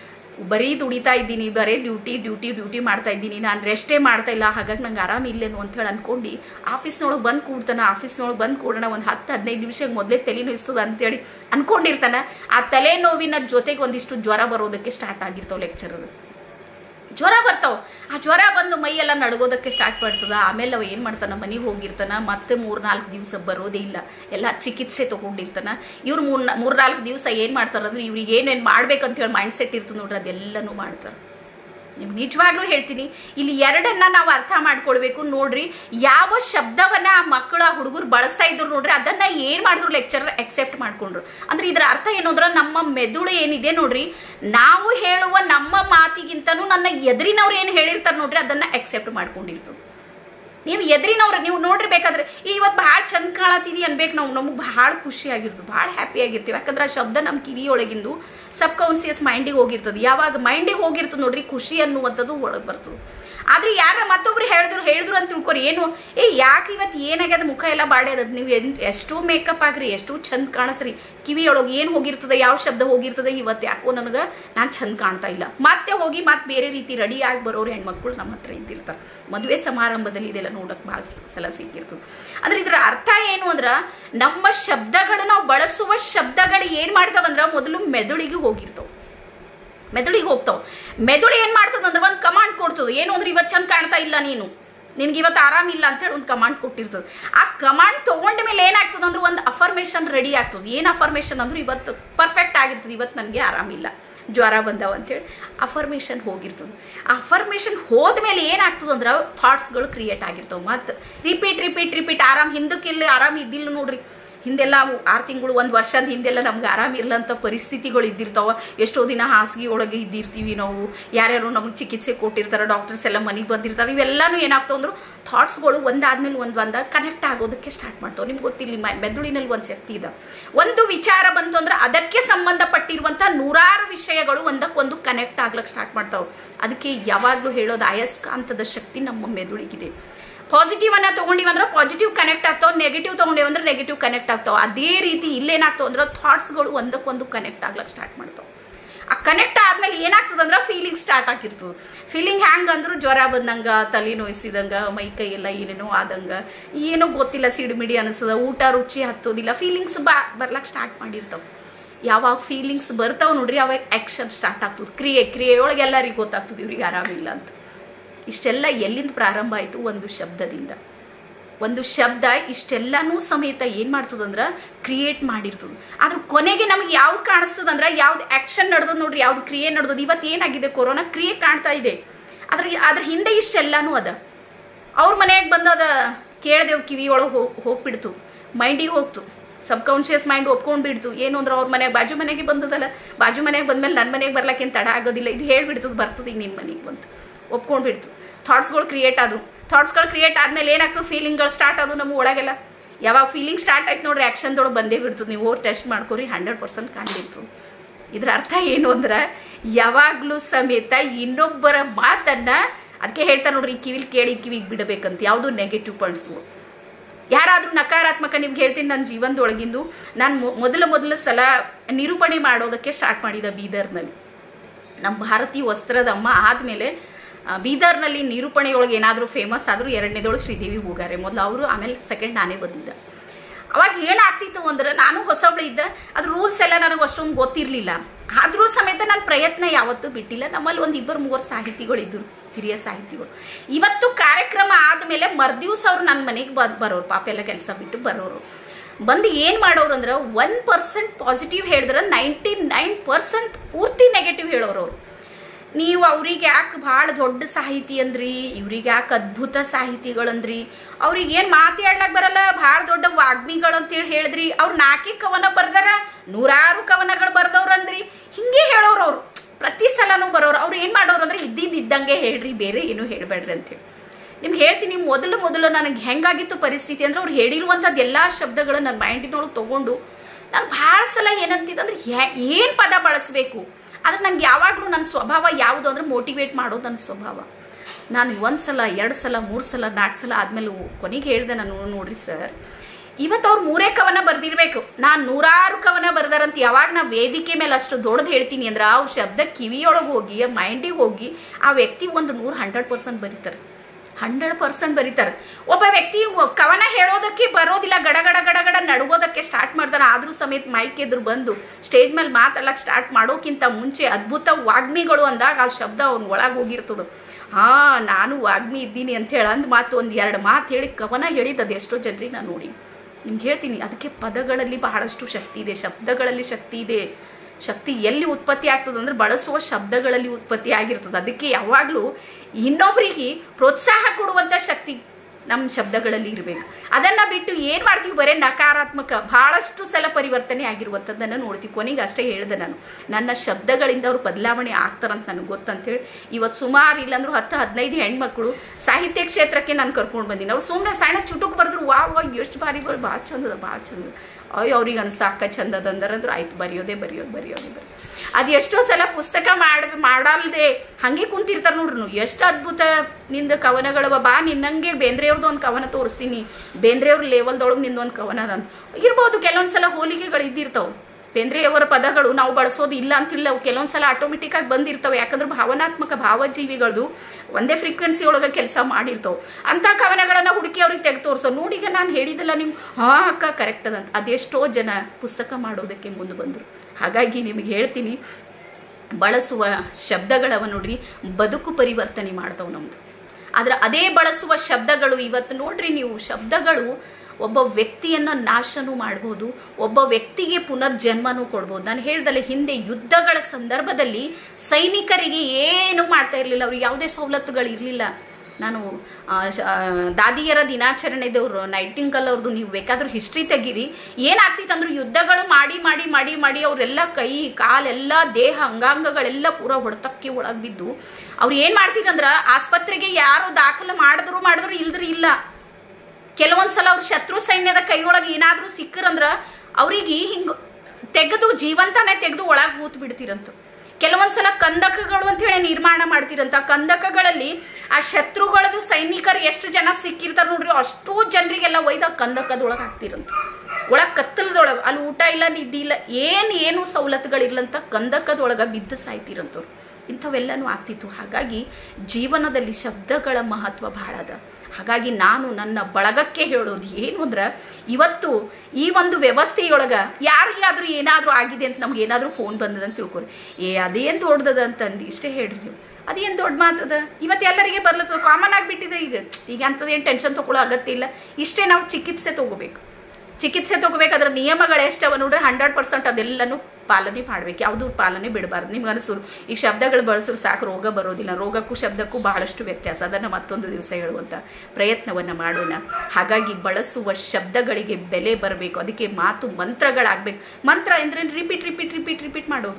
ಬರೀ ದುಡಿತಾ ಇದ್ದೀನಿ ಬರೀ ಡ್ಯೂಟಿ ಡ್ಯೂಟಿ ಡ್ಯೂಟಿ ಮಾಡ್ತಾ ಇದ್ದೀನಿ ನಾನು ರೆಸ್ಟೇ ಮಾಡ್ತಾ ಇಲ್ಲ ಹಾಗಾಗಿ ನಂಗೆ ಆರಾಮಿಲ್ಲೇನು ಅಂತ ಹೇಳಿ ಅನ್ಕೊಂಡು ಆಫೀಸ್ನೊಳಗೆ ಬಂದು ಕೂಡ್ತಾನೆ ಆಫೀಸ್ನೊಳಗೆ ಬಂದು ಕೂಡೋಣ ಒಂದು ಹತ್ತು ಹದಿನೈದು ನಿಮಿಷಕ್ಕೆ ಮೊದಲೇ ತಲೆ ನೋಯಿಸ್ತದ ಅಂತೇಳಿ ಅನ್ಕೊಂಡಿರ್ತಾನೆ ಆ ತಲೆನೋವಿನ ಜೊತೆಗೆ ಒಂದಿಷ್ಟು ಜ್ವರ ಬರೋದಕ್ಕೆ ಸ್ಟಾರ್ಟ್ ಆಗಿರ್ತಾವೆ ಲೆಕ್ಚರರು ಜ್ವರ ಬರ್ತಾವ ಆ ಜ್ವರ ಬಂದು ಮೈ ಎಲ್ಲ ನಡ್ಗೋದಕ್ಕೆ ಸ್ಟಾರ್ಟ್ ಮಾಡ್ತದ ಆಮೇಲೆ ಅವ ಏನು ಮಾಡ್ತಾನ ಮನೆಗೆ ಹೋಗಿರ್ತಾನ ಮತ್ತೆ ಮೂರ್ನಾಲ್ಕು ದಿವಸ ಬರೋದೇ ಇಲ್ಲ ಎಲ್ಲ ಚಿಕಿತ್ಸೆ ತೊಗೊಂಡಿರ್ತಾನ ಇವ್ರು ಮೂರ್ ಮೂರ್ನಾಲ್ಕು ದಿವಸ ಏನು ಮಾಡ್ತಾರೆ ಅಂದ್ರೆ ಇವ್ರಿಗೆ ಏನೇನು ಮಾಡ್ಬೇಕಂತ ಹೇಳಿ ಮೈಂಡ್ ಸೆಟ್ ಇರ್ತದೆ ನೋಡ್ರಿ ಅದೆಲ್ಲನೂ ಮಾಡ್ತಾರೆ ನಿಮ್ಗೆ ನಿಜವಾಗ್ಲೂ ಹೇಳ್ತೀನಿ ಇಲ್ಲಿ ಎರಡನ್ನ ನಾವು ಅರ್ಥ ಮಾಡ್ಕೊಳ್ಬೇಕು ನೋಡ್ರಿ ಯಾವ ಶಬ್ದವನ್ನ ಆ ಮಕ್ಕಳ ಹುಡುಗರು ಬಳಸ್ತಾ ಇದ್ರು ನೋಡ್ರಿ ಅದನ್ನ ಏನ್ ಮಾಡಿದ್ರು ಲೆಕ್ಚರ್ ಅಕ್ಸೆಪ್ಟ್ ಮಾಡ್ಕೊಂಡ್ರು ಅಂದ್ರೆ ಇದರ ಅರ್ಥ ಏನು ಅಂದ್ರೆ ನಮ್ಮ ಮೆದುಳು ಏನಿದೆ ನೋಡ್ರಿ ನಾವು ಹೇಳುವ ನಮ್ಮ ಮಾತಿಗಿಂತನೂ ನನ್ನ ಎದುರಿನವ್ರು ಏನು ಹೇಳಿರ್ತಾರೆ ನೋಡ್ರಿ ಅದನ್ನ ಅಕ್ಸೆಪ್ಟ್ ಮಾಡ್ಕೊಂಡಿರ್ತದೆ ನೀವು ಎದುರಿನವ್ರು ನೀವು ನೋಡ್ರಿ ಬೇಕಾದ್ರೆ ಈ ಇವತ್ತು ಭಾಳ ಚಂದ ಕಾಣತ್ತೀನಿ ಅನ್ಬೇಕು ನಾವು ನಮಗೆ ಭಾಳ ಖುಷಿ ಆಗಿರ್ತದೆ ಭಾಳ ಹ್ಯಾಪಿ ಆಗಿರ್ತೀವಿ ಯಾಕಂದ್ರೆ ಆ ಶಬ್ದ ನಮ್ಮ ಕಿವಿಯೊಳಗಿಂದು ಸಬ್ ಕಾನ್ಸಿಯಸ್ ಮೈಂಡಿಗೆ ಹೋಗಿರ್ತದೆ ಯಾವಾಗ ಮೈಂಡಿಗೆ ಹೋಗಿರ್ತದೆ ನೋಡ್ರಿ ಖುಷಿ ಅನ್ನುವಂಥದ್ದು ಒಳಗೆ ಬರ್ತದೆ ಆದ್ರೆ ಯಾರ ಮತ್ತೊಬ್ರು ಹೇಳಿದ್ರು ಹೇಳಿದ್ರು ಅಂತ ತಿಳ್ಕೊರಿ ಏನು ಏ ಯಾಕೆ ಇವತ್ತು ಏನಾಗ್ಯದ ಮುಖ ಎಲ್ಲ ಬಾಡ್ಯದ ನೀವು ಎನ್ ಎಷ್ಟೋ ಮೇಕಪ್ ಆಗ್ರಿ ಎಷ್ಟೋ ಚಂದ ಕಾಣಿಸ್ರಿ ಕಿವಿಯೊಳಗೆ ಏನು ಹೋಗಿರ್ತದೆ ಯಾವ ಶಬ್ದ ಹೋಗಿರ್ತದೆ ಇವತ್ತು ಯಾಕೋ ನನಗೆ ನಾನು ಚಂದ ಕಾಣ್ತಾ ಇಲ್ಲ ಮತ್ತೆ ಹೋಗಿ ಮತ್ತೆ ಬೇರೆ ರೀತಿ ರೆಡಿ ಆಗಿ ಬರೋರು ಹೆಣ್ಮಕ್ಳು ನಮ್ಮ ಹತ್ರ ಇದ್ದಿರ್ತಾರೆ ಮದುವೆ ಸಮಾರಂಭದಲ್ಲಿ ಇದೆಲ್ಲ ನೋಡಕ್ ಭಾಳ ಸಲ ಸಿಕ್ಕಿರ್ತದೆ ಅಂದ್ರೆ ಇದರ ಅರ್ಥ ಏನು ಅಂದ್ರ ನಮ್ಮ ಶಬ್ದಗಳು ನಾವು ಬಳಸುವ ಶಬ್ದಗಳು ಏನ್ ಮಾಡ್ತಾವಂದ್ರ ಮೊದಲು ಮೆದುಳಿಗೆ ಹೋಗಿರ್ತಾವ ಮೆದುಳಿಗೆ ಹೋಗ್ತಾವ ಮೆದುಳು ಏನ್ ಮಾಡ್ತದ ಅಂದ್ರೆ ಒಂದು ಕಮಾಂಡ್ ಕೊಡ್ತದ ಏನು ಅಂದ್ರೆ ಇವತ್ತು ಚಂದ ಕಾಣ್ತಾ ಇಲ್ಲ ನೀನು ನಿನ್ಗೆ ಇವತ್ತು ಆರಾಮಿಲ್ಲ ಅಂತ ಹೇಳಿ ಒಂದು ಕಮಾಂಡ್ ಕೊಟ್ಟಿರ್ತದೆ ಆ ಕಮಾಂಡ್ ತಗೊಂಡ ಮೇಲೆ ಏನಾಗ್ತದೆ ಅಂದ್ರೆ ಒಂದು ಅಫರ್ಮೇಷನ್ ರೆಡಿ ಆಗ್ತದೆ ಏನು ಅಫರ್ಮೇಷನ್ ಅಂದ್ರೆ ಇವತ್ತು ಪರ್ಫೆಕ್ಟ್ ಆಗಿರ್ತದೆ ಇವತ್ತು ನನಗೆ ಆರಾಮಿಲ್ಲ ಜ್ವರ ಬಂದವ ಅಂತೇಳಿ ಅಫರ್ಮೇಷನ್ ಹೋಗಿರ್ತದೆ ಆ ಅಫರ್ಮೇಷನ್ ಹೋದ್ಮೇಲೆ ಏನಾಗ್ತದೆ ಅಂದ್ರೆ ಥಾಟ್ಸ್ಗಳು ಕ್ರಿಯೇಟ್ ಆಗಿರ್ತವೆ ಮತ್ತು ರಿಪೀಟ್ ರಿಪೀಟ್ ರಿಪೀಟ್ ಆರಾಮ್ ಹಿಂದಕ್ಕಿಲ್ಲ ಆರಾಮ್ ಇದ್ದಿಲ್ಲ ನೋಡ್ರಿ ಹಿಂದೆಲ್ಲ ಆರು ತಿಂಗಳು ಒಂದು ವರ್ಷದ ಹಿಂದೆಲ್ಲ ನಮ್ಗೆ ಆರಾಮಿರ್ಲಂಥ ಪರಿಸ್ಥಿತಿಗಳು ಇದ್ದಿರ್ತಾವ ಎಷ್ಟೋ ದಿನ ಹಾಸಿಗೆ ಒಳಗೆ ಇದ್ದಿರ್ತೀವಿ ನಾವು ಯಾರ್ಯಾರು ನಮಗೆ ಚಿಕಿತ್ಸೆ ಕೊಟ್ಟಿರ್ತಾರೆ ಡಾಕ್ಟರ್ಸ್ ಎಲ್ಲ ಮನೆಗೆ ಬಂದಿರ್ತಾರೆ ಇವೆಲ್ಲನೂ ಏನಾಗ್ತಾವ ಅಂದ್ರೆ ಥಾಟ್ಸ್ಗಳು ಒಂದಾದ್ಮೇಲೆ ಒಂದು ಒಂದಾಗ ಕನೆಕ್ಟ್ ಆಗೋದಕ್ಕೆ ಸ್ಟಾರ್ಟ್ ಮಾಡ್ತಾವೆ ನಿಮ್ಗೆ ಗೊತ್ತಿಲ್ಲ ಮ- ಮೆದುಳಿನಲ್ಲಿ ಒಂದು ಶಕ್ತಿ ಇದೆ ಒಂದು ವಿಚಾರ ಬಂತು ಅಂದ್ರೆ ಅದಕ್ಕೆ ಸಂಬಂಧಪಟ್ಟಿರುವಂಥ ನೂರಾರು ವಿಷಯಗಳು ಒಂದಕ್ಕೊಂದು ಕನೆಕ್ಟ್ ಆಗ್ಲಕ್ಕೆ ಸ್ಟಾರ್ಟ್ ಮಾಡ್ತಾವೆ ಅದಕ್ಕೆ ಯಾವಾಗಲೂ ಹೇಳೋದು ಅಯಸ್ಕಾಂತದ ಶಕ್ತಿ ನಮ್ಮ ಮೆದುಳಿಗಿದೆ ಪಾಸಿಟಿವ್ ಅನ್ನ ತಗೊಂಡಿವಿ ಅಂದ್ರೆ ಪಾಸಿಟಿವ್ ಕನೆಕ್ಟ್ ಆಗ್ತಾವ ನೆಗೆಟಿವ್ ತಗೊಂಡಿವಿ ಅಂದ್ರೆ ನೆಗೆಟಿವ್ ಕನೆಕ್ಟ್ ಆಗ್ತಾವ ಅದೇ ರೀತಿ ಇಲ್ಲೇನಾಗ್ತಾವ ಅಂದ್ರೆ ಥಾಟ್ಸ್ಗಳು ಒಂದಕ್ಕೊಂದು ಕನೆಕ್ಟ್ ಆಗ್ಲಕ್ಕೆ ಸ್ಟಾರ್ಟ್ ಮಾಡ್ತಾವ ಆ ಕನೆಕ್ಟ್ ಆದ್ಮೇಲೆ ಏನಾಗ್ತದ ಅಂದ್ರೆ ಫೀಲಿಂಗ್ ಸ್ಟಾರ್ಟ್ ಆಗಿರ್ತದೆ ಫೀಲಿಂಗ್ ಹ್ಯಾಂಗ್ ಅಂದ್ರು ಜ್ವರ ಬಂದಂಗ ತಲೆ ನೋಯಿಸಿದಂಗ ಮೈ ಕೈ ಎಲ್ಲ ಏನೇನೋ ಆದಂಗ ಏನೋ ಗೊತ್ತಿಲ್ಲ ಸಿಡಿಮಿಡಿ ಅನಿಸ್ತದ ಊಟ ರುಚಿ ಹತ್ತೋದಿಲ್ಲ ಫೀಲಿಂಗ್ಸ್ ಬಾ ಬರ್ಲಕ್ಕೆ ಸ್ಟಾರ್ಟ್ ಮಾಡಿರ್ತಾವ ಯಾವಾಗ ಫೀಲಿಂಗ್ಸ್ ಬರ್ತಾವ ನೋಡ್ರಿ ಅವಾಗ ಆಕ್ಷನ್ ಸ್ಟಾರ್ಟ್ ಆಗ್ತದೆ ಕ್ರಿಯೆ ಕ್ರಿಯೆಯೊಳಗೆ ಎಲ್ಲರಿಗೂ ಗೊತ್ತಾಗ್ತದೆ ಇವ್ರಿಗೆ ಆರಾಮಿಲ್ಲ ಅಂತ ಇಷ್ಟೆಲ್ಲ ಎಲ್ಲಿಂದ ಪ್ರಾರಂಭ ಆಯಿತು ಒಂದು ಶಬ್ದದಿಂದ ಒಂದು ಶಬ್ದ ಇಷ್ಟೆಲ್ಲನೂ ಸಮೇತ ಏನು ಮಾಡ್ತದಂದ್ರೆ ಕ್ರಿಯೇಟ್ ಮಾಡಿರ್ತದೆ ಅದ್ರ ಕೊನೆಗೆ ನಮಗೆ ಯಾವ್ದು ಕಾಣಿಸ್ತದಂದ್ರೆ ಯಾವ್ದು ಆ್ಯಕ್ಷನ್ ನಡೆದದ ನೋಡ್ರಿ ಯಾವ್ದು ಕ್ರಿಯೆ ನಡೆದದ ಇವತ್ತು ಏನಾಗಿದೆ ಕೊರೋನಾ ಕ್ರಿಯೆ ಕಾಣ್ತಾ ಇದೆ ಅದ್ರ ಅದ್ರ ಹಿಂದೆ ಇಷ್ಟೆಲ್ಲಾನು ಅದ ಅವ್ರ ಮನೆಯಾಗ ಬಂದದ ಕೇಳ್ದೆವು ಕಿವಿ ಒಳಗೆ ಹೋಗಿ ಹೋಗ್ಬಿಡ್ತು ಮೈಂಡಿಗೆ ಹೋಗ್ತು ಸಬ್ ಕಾನ್ಷಿಯಸ್ ಮೈಂಡ್ ಒಪ್ಕೊಂಡು ಬಿಡ್ತು ಏನು ಅಂದ್ರೆ ಅವ್ರ ಮನೆಗೆ ಬಾಜು ಮನೆಗೆ ಬಂದದಲ್ಲ ಬಾಜು ಮನೆಗೆ ಬಂದ್ಮೇಲೆ ನನ್ನ ಮನೆಗೆ ಬರ್ಲಕ್ಕೇನು ತಡ ಆಗೋದಿಲ್ಲ ಇದು ಹೇಳ್ಬಿಡ್ತದೆ ಬರ್ತದೆ ಈಗ ನಿನ್ನ ಮನೆಗೆ ಬಂತು ಒಪ್ಕೊಂಡು ಬಿಡ್ತು ಥಾಟ್ಸ್ಗಳು ಕ್ರಿಯೇಟ್ ಆದವು ಥಾಟ್ಸ್ಗಳು ಕ್ರಿಯೇಟ್ ಆದ್ಮೇಲೆ ಏನಾಗ್ತದೆ ಫೀಲಿಂಗ್ಗಳು ಸ್ಟಾರ್ಟ್ ಆದವು ನಮ್ಮ ಒಳಗೆಲ್ಲ ಯಾವಾಗ ಫೀಲಿಂಗ್ ಸ್ಟಾರ್ಟ್ ಆಯ್ತು ನೋಡ್ರಿ ಆ್ಯಕ್ಷನ್ದೊಳಗೆ ಬಂದೇ ಬಿಡ್ತದೆ ನೀವು ಓರ್ ಟೆಸ್ಟ್ ಮಾಡ್ಕೊರಿ ಹಂಡ್ರೆಡ್ ಪರ್ಸೆಂಟ್ ಕಂಡಿರ್ತದೆ ಇದ್ರ ಅರ್ಥ ಏನು ಅಂದ್ರೆ ಯಾವಾಗ್ಲೂ ಸಮೇತ ಇನ್ನೊಬ್ಬರ ಮಾತನ್ನ ಅದಕ್ಕೆ ಹೇಳ್ತಾರೆ ನೋಡ್ರಿ ಈ ಕಿವಿಲ್ ಕೇಳಿ ಕಿವಿಗೆ ಬಿಡಬೇಕಂತ ಯಾವುದು ನೆಗೆಟಿವ್ ಪಾಯಿಂಟ್ಸ್ಗಳು ಯಾರಾದರೂ ನಕಾರಾತ್ಮಕ ನಿಮ್ಗೆ ಹೇಳ್ತೀನಿ ನನ್ನ ಜೀವನದೊಳಗಿಂದು ನಾನು ಮೊದಲ ಮೊದಲ ಸಲ ನಿರೂಪಣೆ ಮಾಡೋದಕ್ಕೆ ಸ್ಟಾರ್ಟ್ ಮಾಡಿದ ಬೀದರ್ನಲ್ಲಿ ನಮ್ಮ ಭಾರತೀಯ ವಸ್ತ್ರದ ಅಮ್ಮ ಆದಮೇಲೆ ಬೀದರ್ನಲ್ಲಿ ನಿರೂಪಣೆಯೊಳಗೆ ಏನಾದರೂ ಫೇಮಸ್ ಆದರೂ ಎರಡನೇದೊಳಗೆ ಶ್ರೀದೇವಿ ಹೋಗಾರೆ ಮೊದಲು ಅವರು ಆಮೇಲೆ ಸೆಕೆಂಡ್ ನಾನೇ ಬಂದಿದ್ದೆ ಅವಾಗ ಏನಾಗ್ತಿತ್ತು ಅಂದ್ರೆ ನಾನು ಹೊಸಬಳು ಇದ್ದೆ ಅದ್ರ ರೂಲ್ಸ್ ಎಲ್ಲ ನನಗೆ ಅಷ್ಟೊಂದು ಗೊತ್ತಿರಲಿಲ್ಲ ಆದರೂ ಸಮೇತ ನಾನು ಪ್ರಯತ್ನ ಯಾವತ್ತೂ ಬಿಟ್ಟಿಲ್ಲ ನಮ್ಮಲ್ಲಿ ಒಂದು ಇಬ್ಬರು ಮೂವರು ಸಾಹಿತಿಗಳಿದ್ದರು ಹಿರಿಯ ಸಾಹಿತಿಗಳು ಇವತ್ತು ಕಾರ್ಯಕ್ರಮ ಆದಮೇಲೆ ಮರ್ದಿವ್ಸ ಅವ್ರು ನನ್ನ ಮನೆಗೆ ಬಂದು ಬರೋರು ಪಾಪ ಎಲ್ಲ ಕೆಲಸ ಬಿಟ್ಟು ಬರೋರು ಬಂದು ಏನು ಮಾಡೋರು ಅಂದ್ರೆ ಒನ್ ಪರ್ಸೆಂಟ್ ಪಾಸಿಟಿವ್ ಹೇಳಿದ್ರೆ ನೈಂಟಿ ನೈನ್ ಪರ್ಸೆಂಟ್ ಪೂರ್ತಿ ನೆಗೆಟಿವ್ ಹೇಳೋರು ಅವರು ನೀವು ಅವ್ರಿಗೆ ಯಾಕೆ ಭಾಳ ದೊಡ್ಡ ಸಾಹಿತಿ ಅಂದ್ರಿ ಇವ್ರಿಗೆ ಯಾಕೆ ಅದ್ಭುತ ಸಾಹಿತಿಗಳಂದ್ರಿ ಅವ್ರಿಗೆ ಏನು ಮಾತಾಡ್ಲಕ್ ಬರಲ್ಲ ಭಾಳ ದೊಡ್ಡ ವಾಗ್ಮಿಗಳು ಅಂತೇಳಿ ಹೇಳಿದ್ರಿ ಅವ್ರು ನಾಲ್ಕೇ ಕವನ ಬರ್ದಾರ ನೂರಾರು ಕವನಗಳು ಬರ್ದವ್ರಂದ್ರಿ ಹಿಂಗೆ ಹೇಳೋರು ಅವ್ರು ಪ್ರತಿ ಸಲನೂ ಬರೋರು ಅವ್ರು ಏನು ಮಾಡೋರು ಅಂದ್ರೆ ಇದ್ದಿದ್ದು ಇದ್ದಂಗೆ ಹೇಳ್ರಿ ಬೇರೆ ಏನು ಹೇಳಬೇಡ್ರಿ ಅಂತೇಳಿ ನಿಮ್ಗೆ ಹೇಳ್ತೀನಿ ಮೊದಲು ಮೊದಲು ನನಗೆ ಹೆಂಗಾಗಿತ್ತು ಪರಿಸ್ಥಿತಿ ಅಂದ್ರೆ ಅವ್ರು ಹೇಳಿರುವಂಥದ್ದು ಎಲ್ಲ ಶಬ್ದಗಳು ನನ್ನ ಮೈಂಡಿನೊಳಗೆ ತಗೊಂಡು ನಾನು ಭಾಳ ಸಲ ಏನಂತಿದ್ದೆ ಅಂದ್ರೆ ಏನು ಪದ ಬಳಸಬೇಕು ಆದ್ರೆ ನಂಗೆ ಯಾವಾಗಲೂ ನನ್ನ ಸ್ವಭಾವ ಯಾವುದು ಅಂದ್ರೆ ಮೋಟಿವೇಟ್ ಮಾಡೋದು ನನ್ನ ಸ್ವಭಾವ ನಾನು ಒಂದು ಸಲ ಎರಡು ಸಲ ಮೂರು ಸಲ ನಾಲ್ಕು ಸಲ ಆದಮೇಲೆ ಕೊನೆಗೆ ಹೇಳಿದೆ ನಾನು ನೋಡ್ರಿ ಸರ್ ಇವತ್ತು ಅವ್ರು ಮೂರೇ ಕವನ ಬರ್ದಿರ್ಬೇಕು ನಾನು ನೂರಾರು ಕವನ ಬರ್ದಾರಂತ ಯಾವಾಗ ನಾ ವೇದಿಕೆ ಮೇಲೆ ಅಷ್ಟು ದೊಡ್ಡದು ಹೇಳ್ತೀನಿ ಅಂದ್ರೆ ಆ ಶಬ್ದ ಕಿವಿಯೊಳಗೆ ಹೋಗಿ ಮೈಂಡಿಗೆ ಹೋಗಿ ಆ ವ್ಯಕ್ತಿ ಒಂದು ನೂರು ಹಂಡ್ರೆಡ್ ಪರ್ಸೆಂಟ್ ಬರೀತಾರೆ ಹಂಡ್ರೆಡ್ ಪರ್ಸೆಂಟ್ ಬರೀತಾರೆ ಒಬ್ಬ ವ್ಯಕ್ತಿ ಕವನ ಹೇಳೋದಕ್ಕೆ ಬರೋದಿಲ್ಲ ಗಡ ಗಡ ಗಡ ಗಡ ನಡುಗೋದಕ್ಕೆ ಸ್ಟಾರ್ಟ್ ಮಾಡ್ತಾನೆ ಆದ್ರೂ ಸಮೇತ ಮೈಕ್ ಎದುರು ಬಂದು ಸ್ಟೇಜ್ ಮೇಲೆ ಮಾತಾಡಕ್ಕೆ ಸ್ಟಾರ್ಟ್ ಮಾಡೋಕ್ಕಿಂತ ಮುಂಚೆ ಅದ್ಭುತ ವಾಗ್ಮಿಗಳು ಅಂದಾಗ ಆ ಶಬ್ದ ಅವ್ನ ಒಳಗೆ ಹೋಗಿರ್ತದೆ ಹಾ ನಾನು ವಾಗ್ಮಿ ಇದ್ದೀನಿ ಅಂತ ಹೇಳಿ ಅಂದ್ ಮಾತು ಒಂದು ಎರಡು ಮಾತು ಹೇಳಿ ಕವನ ಹೇಳಿದ್ದು ಎಷ್ಟೋ ಜನರಿಗೆ ನಾನು ನೋಡಿ ನಿಮ್ಗೆ ಹೇಳ್ತೀನಿ ಅದಕ್ಕೆ ಪದಗಳಲ್ಲಿ ಬಹಳಷ್ಟು ಶಕ್ತಿ ಇದೆ ಶಬ್ದಗಳಲ್ಲಿ ಶಕ್ತಿ ಇದೆ ಶಕ್ತಿ ಎಲ್ಲಿ ಉತ್ಪತ್ತಿ ಆಗ್ತದೆ ಅಂದ್ರೆ ಬಳಸುವ ಶಬ್ದಗಳಲ್ಲಿ ಉತ್ಪತ್ತಿ ಆಗಿರ್ತದೆ ಅದಕ್ಕೆ ಯಾವಾಗಲೂ ಇನ್ನೊಬ್ಬರಿಗೆ ಪ್ರೋತ್ಸಾಹ ಕೊಡುವಂಥ ಶಕ್ತಿ ನಮ್ಮ ಶಬ್ದಗಳಲ್ಲಿ ಇರಬೇಕು ಅದನ್ನ ಬಿಟ್ಟು ಏನು ಮಾಡ್ತೀವಿ ಬರೀ ನಕಾರಾತ್ಮಕ ಬಹಳಷ್ಟು ಸಲ ಪರಿವರ್ತನೆ ಆಗಿರುವಂಥದ್ದನ್ನು ನೋಡ್ತೀವಿ ಕೊನೆಗೆ ಅಷ್ಟೇ ಹೇಳಿದೆ ನಾನು ನನ್ನ ಶಬ್ದಗಳಿಂದ ಅವ್ರು ಬದಲಾವಣೆ ಆಗ್ತಾರಂತ ನನಗೆ ಗೊತ್ತಂತೇಳಿ ಇವತ್ತು ಸುಮಾರು ಇಲ್ಲಾಂದ್ರೂ ಹತ್ತು ಹದಿನೈದು ಹೆಣ್ಮಕ್ಳು ಸಾಹಿತ್ಯ ಕ್ಷೇತ್ರಕ್ಕೆ ನಾನು ಕರ್ಕೊಂಡು ಬಂದೀನಿ ಅವ್ರು ಸುಮ್ಮನೆ ಸಣ್ಣ ಚುಟುಕು ಬರೆದ್ರು ವಾ ವಾ ಎಷ್ಟು ಬಾರಿಗಳು ಭಾಳ ಚಂದದ ಭಾಳ ಚಂದ ಅಯ್ಯೋ ಅವ್ರಿಗೆ ಅನಿಸ್ತಾ ಅಕ್ಕ ಚಂದದ ಅಂದ್ರೆ ಆಯ್ತು ಬರೆಯೋದೇ ಬರೆಯೋದು ಬರೆಯೋದೇ ಬರೆಯೋದು ಅದು ಎಷ್ಟೋ ಸಲ ಪುಸ್ತಕ ಮಾಡ ಮಾಡಲ್ದೆ ಹಾಗೆ ಕುಂತಿರ್ತಾರೆ ನೋಡ್ರಿ ನೀವು ಎಷ್ಟು ಅದ್ಭುತ ನಿಂದ ಕವನಗಳವ ಬಾ ನಿನ್ನಂಗೆ ಬೇಂದ್ರೆಯವ್ರದ್ದು ಒಂದು ಕವನ ತೋರಿಸ್ತೀನಿ ಬೇಂದ್ರೆಯವ್ರ ಲೆವೆಲ್ದೊಳಗೆ ನಿಂದು ಒಂದು ಕವನ ಅದ ಇರ್ಬೋದು ಕೆಲವೊಂದು ಸಲ ಹೋಲಿಕೆಗಳು ಇದ್ದಿರ್ತಾವೆ ಬೇಂದ್ರೆಯವರ ಪದಗಳು ನಾವು ಬಳಸೋದು ಇಲ್ಲ ಅಂತಿಲ್ಲ ಅವು ಕೆಲವೊಂದು ಸಲ ಆಟೋಮೆಟಿಕ್ ಆಗಿ ಬಂದಿರ್ತವೆ ಯಾಕಂದ್ರೆ ಭಾವನಾತ್ಮಕ ಭಾವಜೀವಿಗಳದು ಒಂದೇ ಫ್ರೀಕ್ವೆನ್ಸಿ ಒಳಗೆ ಕೆಲಸ ಮಾಡಿರ್ತವೆ ಅಂಥ ಕವನಗಳನ್ನು ಹುಡುಕಿ ಅವ್ರಿಗೆ ತೆಗೆದು ತೋರಿಸೋ ನೋಡೀಗ ನಾನು ಹೇಳಿದಿಲ್ಲ ನೀವು ಹಾ ಅಕ್ಕ ಕರೆಕ್ಟ್ ಅದಂತ ಅದೆಷ್ಟೋ ಜನ ಪುಸ್ತಕ ಮಾಡೋದಕ್ಕೆ ಮುಂದೆ ಬಂದರು ಹಾಗಾಗಿ ನಿಮಗೆ ಹೇಳ್ತೀನಿ ಬಳಸುವ ಶಬ್ದಗಳವ ನೋಡ್ರಿ ಬದುಕು ಪರಿವರ್ತನೆ ಮಾಡ್ತಾವೆ ನಮ್ಮದು ಆದ್ರೆ ಅದೇ ಬಳಸುವ ಶಬ್ದಗಳು ಇವತ್ತು ನೋಡ್ರಿ ನೀವು ಶಬ್ದಗಳು ಒಬ್ಬ ವ್ಯಕ್ತಿಯನ್ನ ನಾಶನೂ ಮಾಡ್ಬೋದು ಒಬ್ಬ ವ್ಯಕ್ತಿಗೆ ಪುನರ್ಜನ್ಮನೂ ಕೊಡ್ಬೋದು ನಾನು ಹೇಳ್ದಲ್ಲ ಹಿಂದೆ ಯುದ್ಧಗಳ ಸಂದರ್ಭದಲ್ಲಿ ಸೈನಿಕರಿಗೆ ಏನು ಮಾಡ್ತಾ ಇರಲಿಲ್ಲ ಅವ್ರಿಗೆ ಯಾವುದೇ ಸವಲತ್ತುಗಳು ಇರಲಿಲ್ಲ ನಾನು ಆ, ಶ- ಆ, ದಾದಿಯರ ದಿನಾಚರಣೆದವ್ರು ನೈಟಿಂಗಲ್ ಅವ್ರದ್ದು ನೀವು ಬೇಕಾದ್ರೂ ಹಿಸ್ಟ್ರಿ ತೆಗೀರಿ ಏನಾಗ್ತಿತ್ತು ಅಂದ್ರೆ ಯುದ್ಧಗಳು ಮಾಡಿ ಮಾಡಿ ಮಾಡಿ ಮಾಡಿ ಅವರೆಲ್ಲ ಕೈ ಕಾಲೆಲ್ಲ ದೇಹ ಅಂಗಾಂಗಗಳೆಲ್ಲ ಪೂರ ಹೊಡೆತಕ್ಕೆ ಒಳಗೆ ಬಿದ್ದು ಅವ್ರು ಏನು ಮಾಡ್ತಿದ್ರಂದ್ರ ಆಸ್ಪತ್ರೆಗೆ ಯಾರೋ ದಾಖಲೆ ಮಾಡಿದ್ರು ಮಾಡಿದ್ರು ಇಲ್ದ್ರಿ ಇಲ್ಲ ಕೆಲವೊಂದ್ಸಲ ಅವ್ರ ಶತ್ರು ಸೈನ್ಯದ ಕೈಯೊಳಗೆ ಏನಾದ್ರೂ ಸಿಕ್ಕರಂದ್ರ ಅವ್ರಿಗೆ ಹಿಂಗ ತೆಗೆದು ಜೀವಂತನೇ ತೆಗೆದು ಒಳಗೆ ಹೂತ್ ಬಿಡ್ತಿರಂತ ಕೆಲವೊಂದ್ಸಲ ಕಂದಕಗಳು ಅಂತ ಹೇಳಿ ನಿರ್ಮಾಣ ಮಾಡ್ತಿರಂತ ಕಂದಕಗಳಲ್ಲಿ ಆ ಶತ್ರುಗಳದು ಸೈನಿಕರು ಎಷ್ಟು ಜನ ಸಿಕ್ಕಿರ್ತಾರ ನೋಡ್ರಿ ಅಷ್ಟೂ ಜನರಿಗೆಲ್ಲ ಒಯ್ದ ಕಂದಕದೊಳಗೆ ಹಾಕ್ತಿರಂತ ಒಳಗ್ ಕತ್ತಲದೊಳಗೆ ಅಲ್ಲಿ ಊಟ ಇಲ್ಲ ನಿದ್ದೆ ಇಲ್ಲ ಏನ್ ಏನು ಸವಲತ್ತುಗಳಿರ್ಲಂತ ಕಂದಕದೊಳಗ ಬಿದ್ದು ಸಾಯ್ತಿರಂತವ್ರು ಇಂಥವೆಲ್ಲನೂ ಆಗ್ತಿತ್ತು ಹಾಗಾಗಿ ಜೀವನದಲ್ಲಿ ಶಬ್ದಗಳ ಮಹತ್ವ ಬಹಳ ಅದ ಹಾಗಾಗಿ ನಾನು ನನ್ನ ಬಳಗಕ್ಕೆ ಹೇಳೋದು ಏನು ಅಂದ್ರೆ ಇವತ್ತು ಈ ಒಂದು ವ್ಯವಸ್ಥೆಯೊಳಗ ಯಾರಿಗಾದ್ರೂ ಏನಾದರೂ ಆಗಿದೆ ಅಂತ ನಮ್ಗೆ ಏನಾದರೂ ಫೋನ್ ಬಂದದಂತ ತಿಳ್ಕೊರಿ ಏ ಅದೇನು ದೊಡ್ಡದ ಅಂತಂದು ಇಷ್ಟೇ ಹೇಳ್ರಿ ನೀವು ಅದೇನು ದೊಡ್ಡ ಮಾತದ ಇವತ್ತು ಎಲ್ಲರಿಗೆ ಬರ್ಲತ್ತದ ಕಾಮನ್ ಆಗಿಬಿಟ್ಟಿದೆ ಈಗ ಈಗ ಅಂಥದ್ದೇನು ಟೆನ್ಷನ್ ತಗೊಳ್ಳೋ ಅಗತ್ಯ ಇಲ್ಲ ಇಷ್ಟೇ ನಾವು ಚಿಕಿತ್ಸೆ ತಗೋಬೇಕು ಚಿಕಿತ್ಸೆ ತಗೋಬೇಕಾದ್ರೆ ನಿಯಮಗಳು ಎಷ್ಟವ ನೋಡ್ರೆ ಹಂಡ್ರೆಡ್ ಪರ್ಸೆಂಟ್ ಅದೆಲ್ಲನೂ ಪಾಲನೆ ಮಾಡ್ಬೇಕು ಯಾವುದು ಪಾಲನೆ ಬಿಡಬಾರ್ದು ನಿಮ್ಗೆ ಅನಿಸೋರು ಈಗ ಶಬ್ದಗಳು ಬಳಸಿದ್ರು ಸಾಕು ರೋಗ ಬರೋದಿಲ್ಲ ರೋಗಕ್ಕೂ ಶಬ್ದಕ್ಕೂ ಬಹಳಷ್ಟು ವ್ಯತ್ಯಾಸ ಅದನ್ನು ಮತ್ತೊಂದು ದಿವಸ ಹೇಳುವಂಥ ಪ್ರಯತ್ನವನ್ನು ಮಾಡೋಣ ಹಾಗಾಗಿ ಬಳಸುವ ಶಬ್ದಗಳಿಗೆ ಬೆಲೆ ಬರಬೇಕು ಅದಕ್ಕೆ ಮಾತು ಮಂತ್ರಗಳಾಗಬೇಕು ಮಂತ್ರ ಅಂದ್ರೆ ರಿಪೀಟ್ ರಿಪೀಟ್ ರಿಪೀಟ್ ರಿಪೀಟ್ ಮಾಡೋದು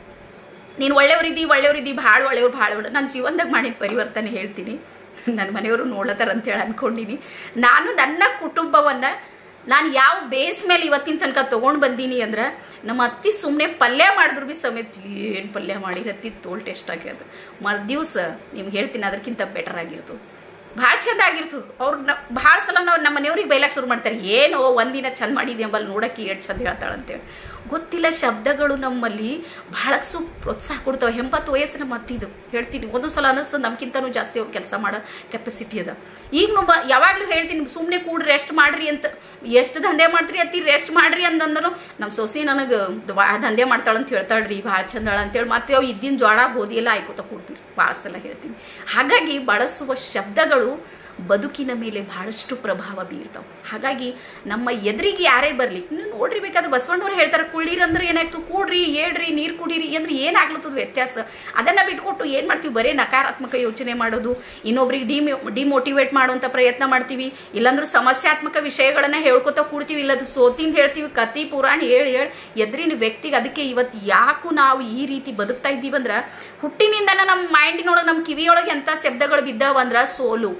ನೀನು ಒಳ್ಳೆಯವರಿದ್ದಿ ಒಳ್ಳೆಯವರಿದ್ದಿ ಭಾಳ ಒಳ್ಳೆಯವ್ರು ಭಾಳ ಒಳ್ಳೆ ನನ್ನ ಜೀವನದಾಗ ಮಾಡಿದ ಪರಿವರ್ತನೆ ಹೇಳ್ತೀನಿ ನನ್ನ ಮನೆಯವರು ನೋಡ್ಲತ್ತಾರ ಅಂತೇಳಿ ಅನ್ಕೊಂಡಿನಿ ನಾನು ನನ್ನ ಕುಟುಂಬವನ್ನು ನಾನು ಯಾವ ಬೇಸ್ ಮೇಲೆ ಇವತ್ತಿನ ತನಕ ತೊಗೊಂಡು ಬಂದೀನಿ ಅಂದ್ರೆ ನಮ್ಮ ಅತ್ತಿ ಸುಮ್ಮನೆ ಪಲ್ಯ ಮಾಡಿದ್ರು ಭೀ ಸಮೇತ ಏನು ಪಲ್ಯ ಮಾಡಿರತ್ತಿ ತೋಲ್ ಟೇಸ್ಟ್ ಆಗ್ಯದ ಮರ್ದಿವ್ಸ ನಿಮ್ಗೆ ಹೇಳ್ತೀನಿ ಅದಕ್ಕಿಂತ ಬೆಟರ್ ಆಗಿರ್ತದೆ ಭಾಳ ಚಂದ ಆಗಿರ್ತದೆ ಅವ್ರು ನ ಭಾಳ ಸಲ ನಾವು ನಮ್ಮ ಮನೆಯವ್ರಿಗೆ ಬೈಲಾಕ್ ಶುರು ಮಾಡ್ತಾರೆ ಏನೋ ಒಂದಿನ ಚಂದ ಮಾಡಿದೆ ಎಂಬಲ್ಲಿ ನೋಡಕ್ಕೆ ಎಷ್ಟು ಚಂದ ಹೇಳ್ತಾಳಂತೇಳಿ ಗೊತ್ತಿಲ್ಲ ಶಬ್ದಗಳು ನಮ್ಮಲ್ಲಿ ಬಹಳ ಸು ಪ್ರೋತ್ಸಾಹ ಕೊಡ್ತಾವೆ ಎಂಬತ್ತು ವಯಸ್ಸಿನ ಮತ್ತಿದು ಹೇಳ್ತೀನಿ ಒಂದು ಸಲ ಅನಿಸ್ತದೆ ನಮ್ಗಿಂತನೂ ಜಾಸ್ತಿ ಅವ್ರು ಕೆಲಸ ಮಾಡೋ ಕೆಪಾಸಿಟಿ ಅದ ಈಗ ನಾವು ಯಾವಾಗಲೂ ಹೇಳ್ತೀನಿ ಸುಮ್ಮನೆ ಕೂಡಿ ರೆಸ್ಟ್ ಮಾಡ್ರಿ ಅಂತ ಎಷ್ಟು ದಂಧೆ ಮಾಡ್ತೀರಿ ಅತ್ತಿ ರೆಸ್ಟ್ ಮಾಡ್ರಿ ಅಂತಂದ್ರು ನಮ್ಮ ಸೊಸಿ ನನಗೆ ದಂಧೆ ಮಾಡ್ತಾಳಂತ ಹೇಳ್ತಾಳ್ರಿ ಭಾಳ ಚಂದಾಳ ಅಂತೇಳಿ ಮತ್ತೆ ಅವು ಇದ್ದಿನ ಜೋಳ ಗೋಧಿ ಎಲ್ಲ ಆಯ್ಕೋತ ಕೊಡ್ತೀರಿ ಭಾಳ ಸಲ ಹೇಳ್ತೀನಿ ಹಾಗಾಗಿ ಬಳಸುವ ಶಬ್ದಗಳು ಬದುಕಿನ ಮೇಲೆ ಬಹಳಷ್ಟು ಪ್ರಭಾವ ಬೀರ್ತಾವೆ ಹಾಗಾಗಿ ನಮ್ಮ ಎದುರಿಗೆ ಯಾರೇ ಬರಲಿ ನೀವು ನೋಡ್ರಿ ಬೇಕಾದ್ರೆ ಬಸವಣ್ಣವ್ರು ಹೇಳ್ತಾರೆ ಕುಳ್ಳೀರಂದ್ರೆ ಏನಾಯ್ತು ಕೂಡ್ರಿ ಏಳ್ರಿ ನೀರು ಕುಡೀರಿ ಅಂದ್ರೆ ಏನಾಗ್ಲತ್ತದ ವ್ಯತ್ಯಾಸ ಅದನ್ನು ಬಿಟ್ಕೊಟ್ಟು ಏನು ಮಾಡ್ತೀವಿ ಬರೀ ನಕಾರಾತ್ಮಕ ಯೋಚನೆ ಮಾಡೋದು ಇನ್ನೊಬ್ರಿಗೆ ಡಿಮಿ ಡಿಮೋಟಿವೇಟ್ ಮಾಡುವಂಥ ಪ್ರಯತ್ನ ಮಾಡ್ತೀವಿ ಇಲ್ಲಾಂದ್ರೂ ಸಮಸ್ಯಾತ್ಮಕ ವಿಷಯಗಳನ್ನ ಹೇಳ್ಕೊತ ಕೂಡ್ತೀವಿ ಇಲ್ಲದು ಸೋತಿಂದ ಹೇಳ್ತೀವಿ ಕತಿ ಪುರಾಣ ಹೇಳಿ ಹೇಳಿ ಎದ್ರಿನ ವ್ಯಕ್ತಿಗೆ ಅದಕ್ಕೆ ಇವತ್ತು ಯಾಕು ನಾವು ಈ ರೀತಿ ಬದುಕ್ತಾ ಇದ್ದೀವಂದ್ರೆ ಹುಟ್ಟಿನಿಂದನ ನಮ್ಮ ಮೈಂಡಿನೊಳಗೆ ನಮ್ಮ ಕಿವಿಯೊಳಗೆ ಎಂಥ ಶಬ್ದಗಳು ಬಿದ್ದಾವಂದ್ರೆ ಸೋಲು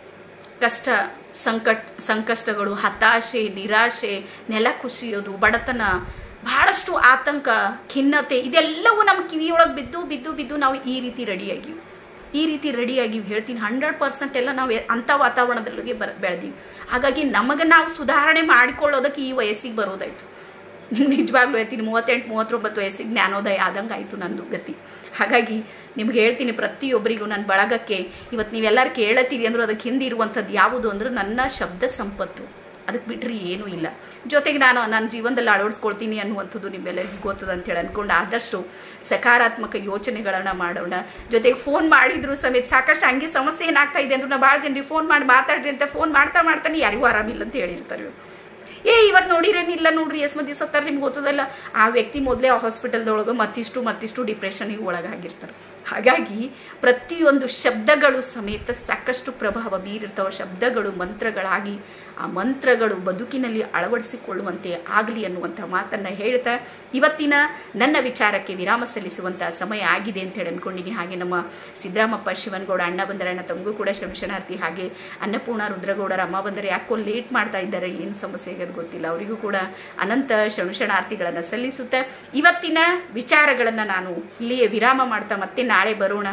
ಕಷ್ಟ ಸಂಕಟ್ ಸಂಕಷ್ಟಗಳು ಹತಾಶೆ ನಿರಾಶೆ ನೆಲ ಕುಸಿಯೋದು ಬಡತನ ಬಹಳಷ್ಟು ಆತಂಕ ಖಿನ್ನತೆ ಇದೆಲ್ಲವೂ ನಮ್ಮ ಕಿವಿಯೊಳಗೆ ಬಿದ್ದು ಬಿದ್ದು ಬಿದ್ದು ನಾವು ಈ ರೀತಿ ರೆಡಿಯಾಗಿವಿ ಈ ರೀತಿ ರೆಡಿಯಾಗಿ ಹೇಳ್ತೀನಿ ಹಂಡ್ರೆಡ್ ಪರ್ಸೆಂಟ್ ಎಲ್ಲ ನಾವು ಅಂಥ ವಾತಾವರಣದೊಳಗೆ ಬರ ಬೆಳೆದೀವಿ ಹಾಗಾಗಿ ನಮಗೆ ನಾವು ಸುಧಾರಣೆ ಮಾಡಿಕೊಳ್ಳೋದಕ್ಕೆ ಈ ವಯಸ್ಸಿಗೆ ಬರೋದಾಯ್ತು ನಿಜವಾಗ್ಲೂ ಹೇಳ್ತೀನಿ ಮೂವತ್ತೆಂಟು ಮೂವತ್ತೊಂಬತ್ತು ವಯಸ್ಸಿಗೆ ಜ್ಞಾನೋದಯ ಆದಂಗೆ ಆಯಿತು ನಂದು ಗತಿ ಹಾಗಾಗಿ ನಿಮ್ಗೆ ಹೇಳ್ತೀನಿ ಪ್ರತಿಯೊಬ್ಬರಿಗೂ ನನ್ನ ಬಳಗಕ್ಕೆ ಇವತ್ತು ನೀವೆಲ್ಲರೂ ಕೇಳತ್ತೀರಿ ಅಂದ್ರೆ ಅದಕ್ಕೆ ಹಿಂದೆ ಇರುವಂಥದ್ದು ಯಾವುದು ಅಂದ್ರೆ ನನ್ನ ಶಬ್ದ ಸಂಪತ್ತು ಅದಕ್ಕೆ ಬಿಟ್ಟರೆ ಏನೂ ಇಲ್ಲ ಜೊತೆಗೆ ನಾನು ನನ್ನ ಜೀವನದಲ್ಲಿ ಅಳವಡಿಸ್ಕೊಳ್ತೀನಿ ಅನ್ನುವಂಥದ್ದು ನಿಮ್ಮೆಲ್ಲರಿಗೂ ಗೊತ್ತದ ಅಂತೇಳಿ ಅಂದ್ಕೊಂಡು ಆದಷ್ಟು ಸಕಾರಾತ್ಮಕ ಯೋಚನೆಗಳನ್ನು ಮಾಡೋಣ ಜೊತೆಗೆ ಫೋನ್ ಮಾಡಿದ್ರು ಸಮೇತ ಸಾಕಷ್ಟು ಹಂಗೆ ಸಮಸ್ಯೆ ಏನಾಗ್ತಾ ಇದೆ ಅಂದ್ರೆ ನಾ ಭಾಳ ಜನರಿಗೆ ಫೋನ್ ಮಾಡಿ ಮಾತಾಡ್ರಿ ಅಂತ ಫೋನ್ ಮಾಡ್ತಾ ಮಾಡ್ತಾನೆ ಯಾರಿಗೂ ಆರಾಮಿಲ್ಲ ಅಂತ ಹೇಳಿರ್ತಾರೆ ಇವ್ರು ಏ ಇವತ್ತು ನೋಡಿರೇನಿಲ್ಲ ನೋಡ್ರಿ ಎಷ್ಟು ಮಂದಿ ಸತ್ತಾರ ನಿಮ್ಗೆ ಗೊತ್ತದಲ್ಲ ಆ ವ್ಯಕ್ತಿ ಮೊದಲೇ ಆ ಹಾಸ್ಪಿಟಲ್ದೊಳಗೆ ಮತ್ತಿಷ್ಟು ಮತ್ತಿಷ್ಟು ಡಿಪ್ರೆಷನ್ಗೆ ಒಳಗಾಗಿರ್ತಾರೆ ಹಾಗಾಗಿ ಪ್ರತಿಯೊಂದು ಶಬ್ದಗಳು ಸಮೇತ ಸಾಕಷ್ಟು ಪ್ರಭಾವ ಬೀರಿರ್ತಾವ ಶಬ್ದಗಳು ಮಂತ್ರಗಳಾಗಿ ಆ ಮಂತ್ರಗಳು ಬದುಕಿನಲ್ಲಿ ಅಳವಡಿಸಿಕೊಳ್ಳುವಂತೆ ಆಗಲಿ ಅನ್ನುವಂಥ ಮಾತನ್ನು ಹೇಳ್ತಾ ಇವತ್ತಿನ ನನ್ನ ವಿಚಾರಕ್ಕೆ ವಿರಾಮ ಸಲ್ಲಿಸುವಂಥ ಸಮಯ ಆಗಿದೆ ಅಂತ ಹೇಳಿ ಅನ್ಕೊಂಡಿನಿ ಹಾಗೆ ನಮ್ಮ ಸಿದ್ದರಾಮಪ್ಪ ಶಿವನಗೌಡ ಅಣ್ಣ ಬಂದರೆ ಅಣ್ಣ ತಮಗೂ ಕೂಡ ಶಂಶನಾರ್ಥಿ ಹಾಗೆ ಅನ್ನಪೂರ್ಣ ರುದ್ರಗೌಡರ ಅಮ್ಮ ಬಂದರೆ ಯಾಕೋ ಲೇಟ್ ಮಾಡ್ತಾ ಇದ್ದಾರೆ ಏನು ಸಮಸ್ಯೆ ಆಗೋದು ಗೊತ್ತಿಲ್ಲ ಅವರಿಗೂ ಕೂಡ ಅನಂತ ಶಂಶನಾರ್ಥಿಗಳನ್ನು ಸಲ್ಲಿಸುತ್ತಾ ಇವತ್ತಿನ ವಿಚಾರಗಳನ್ನು ನಾನು ಇಲ್ಲಿಯೇ ವಿರಾಮ ಮಾಡ್ತಾ ಮತ್ತೆ ನಾಳೆ ಬರೋಣ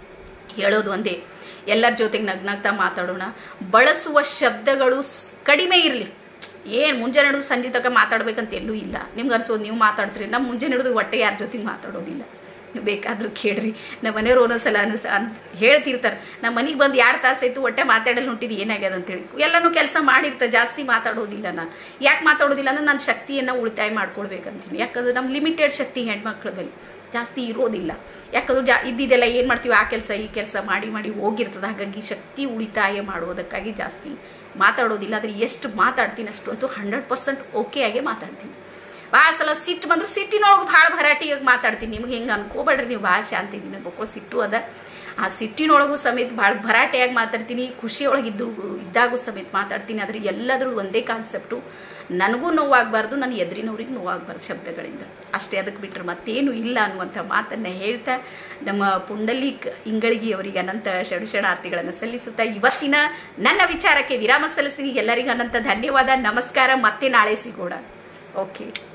ಹೇಳೋದು ಒಂದೇ ಎಲ್ಲರ ಜೊತೆಗೆ ನಗ್ನಗ್ತಾ ಮಾತಾಡೋಣ ಬಳಸುವ ಶಬ್ದಗಳು ಕಡಿಮೆ ಇರಲಿ ಏನು ಮುಂಜಾನೆ ಹಿಡಿದು ಸಂಜೆ ತನಕ ಮಾತಾಡ್ಬೇಕಂತ ಎಲ್ಲೂ ಇಲ್ಲ ನಿಮ್ಗೆ ಅನ್ಸೋದು ನೀವು ಮಾತಾಡ್ತೀರಿ ನಮ್ಮ ಮುಂಜಾನೆ ಹಿಡಿದು ಹೊಟ್ಟೆ ಯಾರ ಜೊತೆಗೆ ಮಾತಾಡೋದಿಲ್ಲ ಬೇಕಾದ್ರೂ ಕೇಳ್ರಿ ನಮ್ಮ ಮನೆಯವ್ರು ಒಂದೊಂದ್ಸಲ ಅನಿಸ್ ಅಂತ ಹೇಳ್ತಿರ್ತಾರೆ ನಮ್ಮ ಮನೆಗೆ ಬಂದು ಎರಡು ತಾಸು ಆಯ್ತು ಹೊಟ್ಟೆ ಮಾತಾಡಲು ಹೊಂಟಿದ್ದು ಏನಾಗ್ಯದ ಅಂತೇಳಿ ಎಲ್ಲನೂ ಕೆಲಸ ಮಾಡಿರ್ತಾರೆ ಜಾಸ್ತಿ ಮಾತಾಡೋದಿಲ್ಲ ನಾನು ಯಾಕೆ ಮಾತಾಡೋದಿಲ್ಲ ಅಂದ್ರೆ ನಾನು ಶಕ್ತಿಯನ್ನು ಉಳಿತಾಯ ಮಾಡ್ಕೊಳ್ಬೇಕಂತೀನಿ ಯಾಕಂದ್ರೆ ನಮ್ಮ ಲಿಮಿಟೆಡ್ ಶಕ್ತಿ ಹೆಣ್ಮಕ್ಳ ಮೇಲೆ ಜಾಸ್ತಿ ಇರೋದಿಲ್ಲ ಯಾಕಂದ್ರೆ ಜಾ ಇದ್ದಿದ್ದೆಲ್ಲ ಏನು ಮಾಡ್ತೀವಿ ಆ ಕೆಲಸ ಈ ಕೆಲಸ ಮಾಡಿ ಮಾಡಿ ಹೋಗಿರ್ತದೆ ಹಾಗಾಗಿ ಶಕ್ತಿ ಉಳಿತಾಯ ಮಾಡುವುದಕ್ಕಾಗಿ ಜಾಸ್ತಿ ಮಾತಾಡೋದಿಲ್ಲ ಆದರೆ ಎಷ್ಟು ಮಾತಾಡ್ತೀನಿ ಅಷ್ಟು ಅಂತೂ ಹಂಡ್ರೆಡ್ ಪರ್ಸೆಂಟ್ ಓಕೆ ಆಗಿ ಮಾತಾಡ್ತೀನಿ ಭಾಳ ಸಲ ಸಿಟ್ಟು ಬಂದ್ರು ಸಿಟ್ಟಿನೊಳಗೆ ಭಾಳ ಭರಾಟಿಯಾಗಿ ಮಾತಾಡ್ತೀನಿ ನಿಮ್ಗೆ ಹಿಂಗೆ ಅನ್ಕೋಬೇಡ್ರಿ ನೀವು ಭಾಳ ಶಾಂತಿ ಇದೀನಿ ಬಕ್ಕೋ ಸಿಟ್ಟು ಅದ ಆ ಸಿಟ್ಟಿನೊಳಗೂ ಸಮೇತ ಭಾಳ ಭರಾಟೆಯಾಗಿ ಮಾತಾಡ್ತೀನಿ ಖುಷಿಯೊಳಗಿದ್ದು ಇದ್ದಾಗೂ ಸಮೇತ ಮಾತಾಡ್ತೀನಿ ಆದರೆ ಎಲ್ಲದರೂ ಒಂದೇ ಕಾನ್ಸೆಪ್ಟು ನನಗೂ ನೋವಾಗಬಾರ್ದು ನನ್ನ ಎದುರಿನವ್ರಿಗೆ ನೋವಾಗಬಾರ್ದು ಶಬ್ದಗಳಿಂದ ಅಷ್ಟೇ ಅದಕ್ಕೆ ಬಿಟ್ಟರೆ ಮತ್ತೇನು ಇಲ್ಲ ಅನ್ನುವಂಥ ಮಾತನ್ನು ಹೇಳ್ತಾ ನಮ್ಮ ಪುಂಡಲೀಕ್ ಇಂಗಳಿಗೆ ಅವರಿಗೆ ಅನಂತ ಷಡುಷಣಾರ್ಥಿಗಳನ್ನು ಸಲ್ಲಿಸುತ್ತಾ ಇವತ್ತಿನ ನನ್ನ ವಿಚಾರಕ್ಕೆ ವಿರಾಮ ಸಲ್ಲಿಸ್ತೀನಿ ಎಲ್ಲರಿಗೂ ಅನಂತ ಧನ್ಯವಾದ ನಮಸ್ಕಾರ ಮತ್ತೆ ನಾಳೆ ಸಿಗೋಣ ಓಕೆ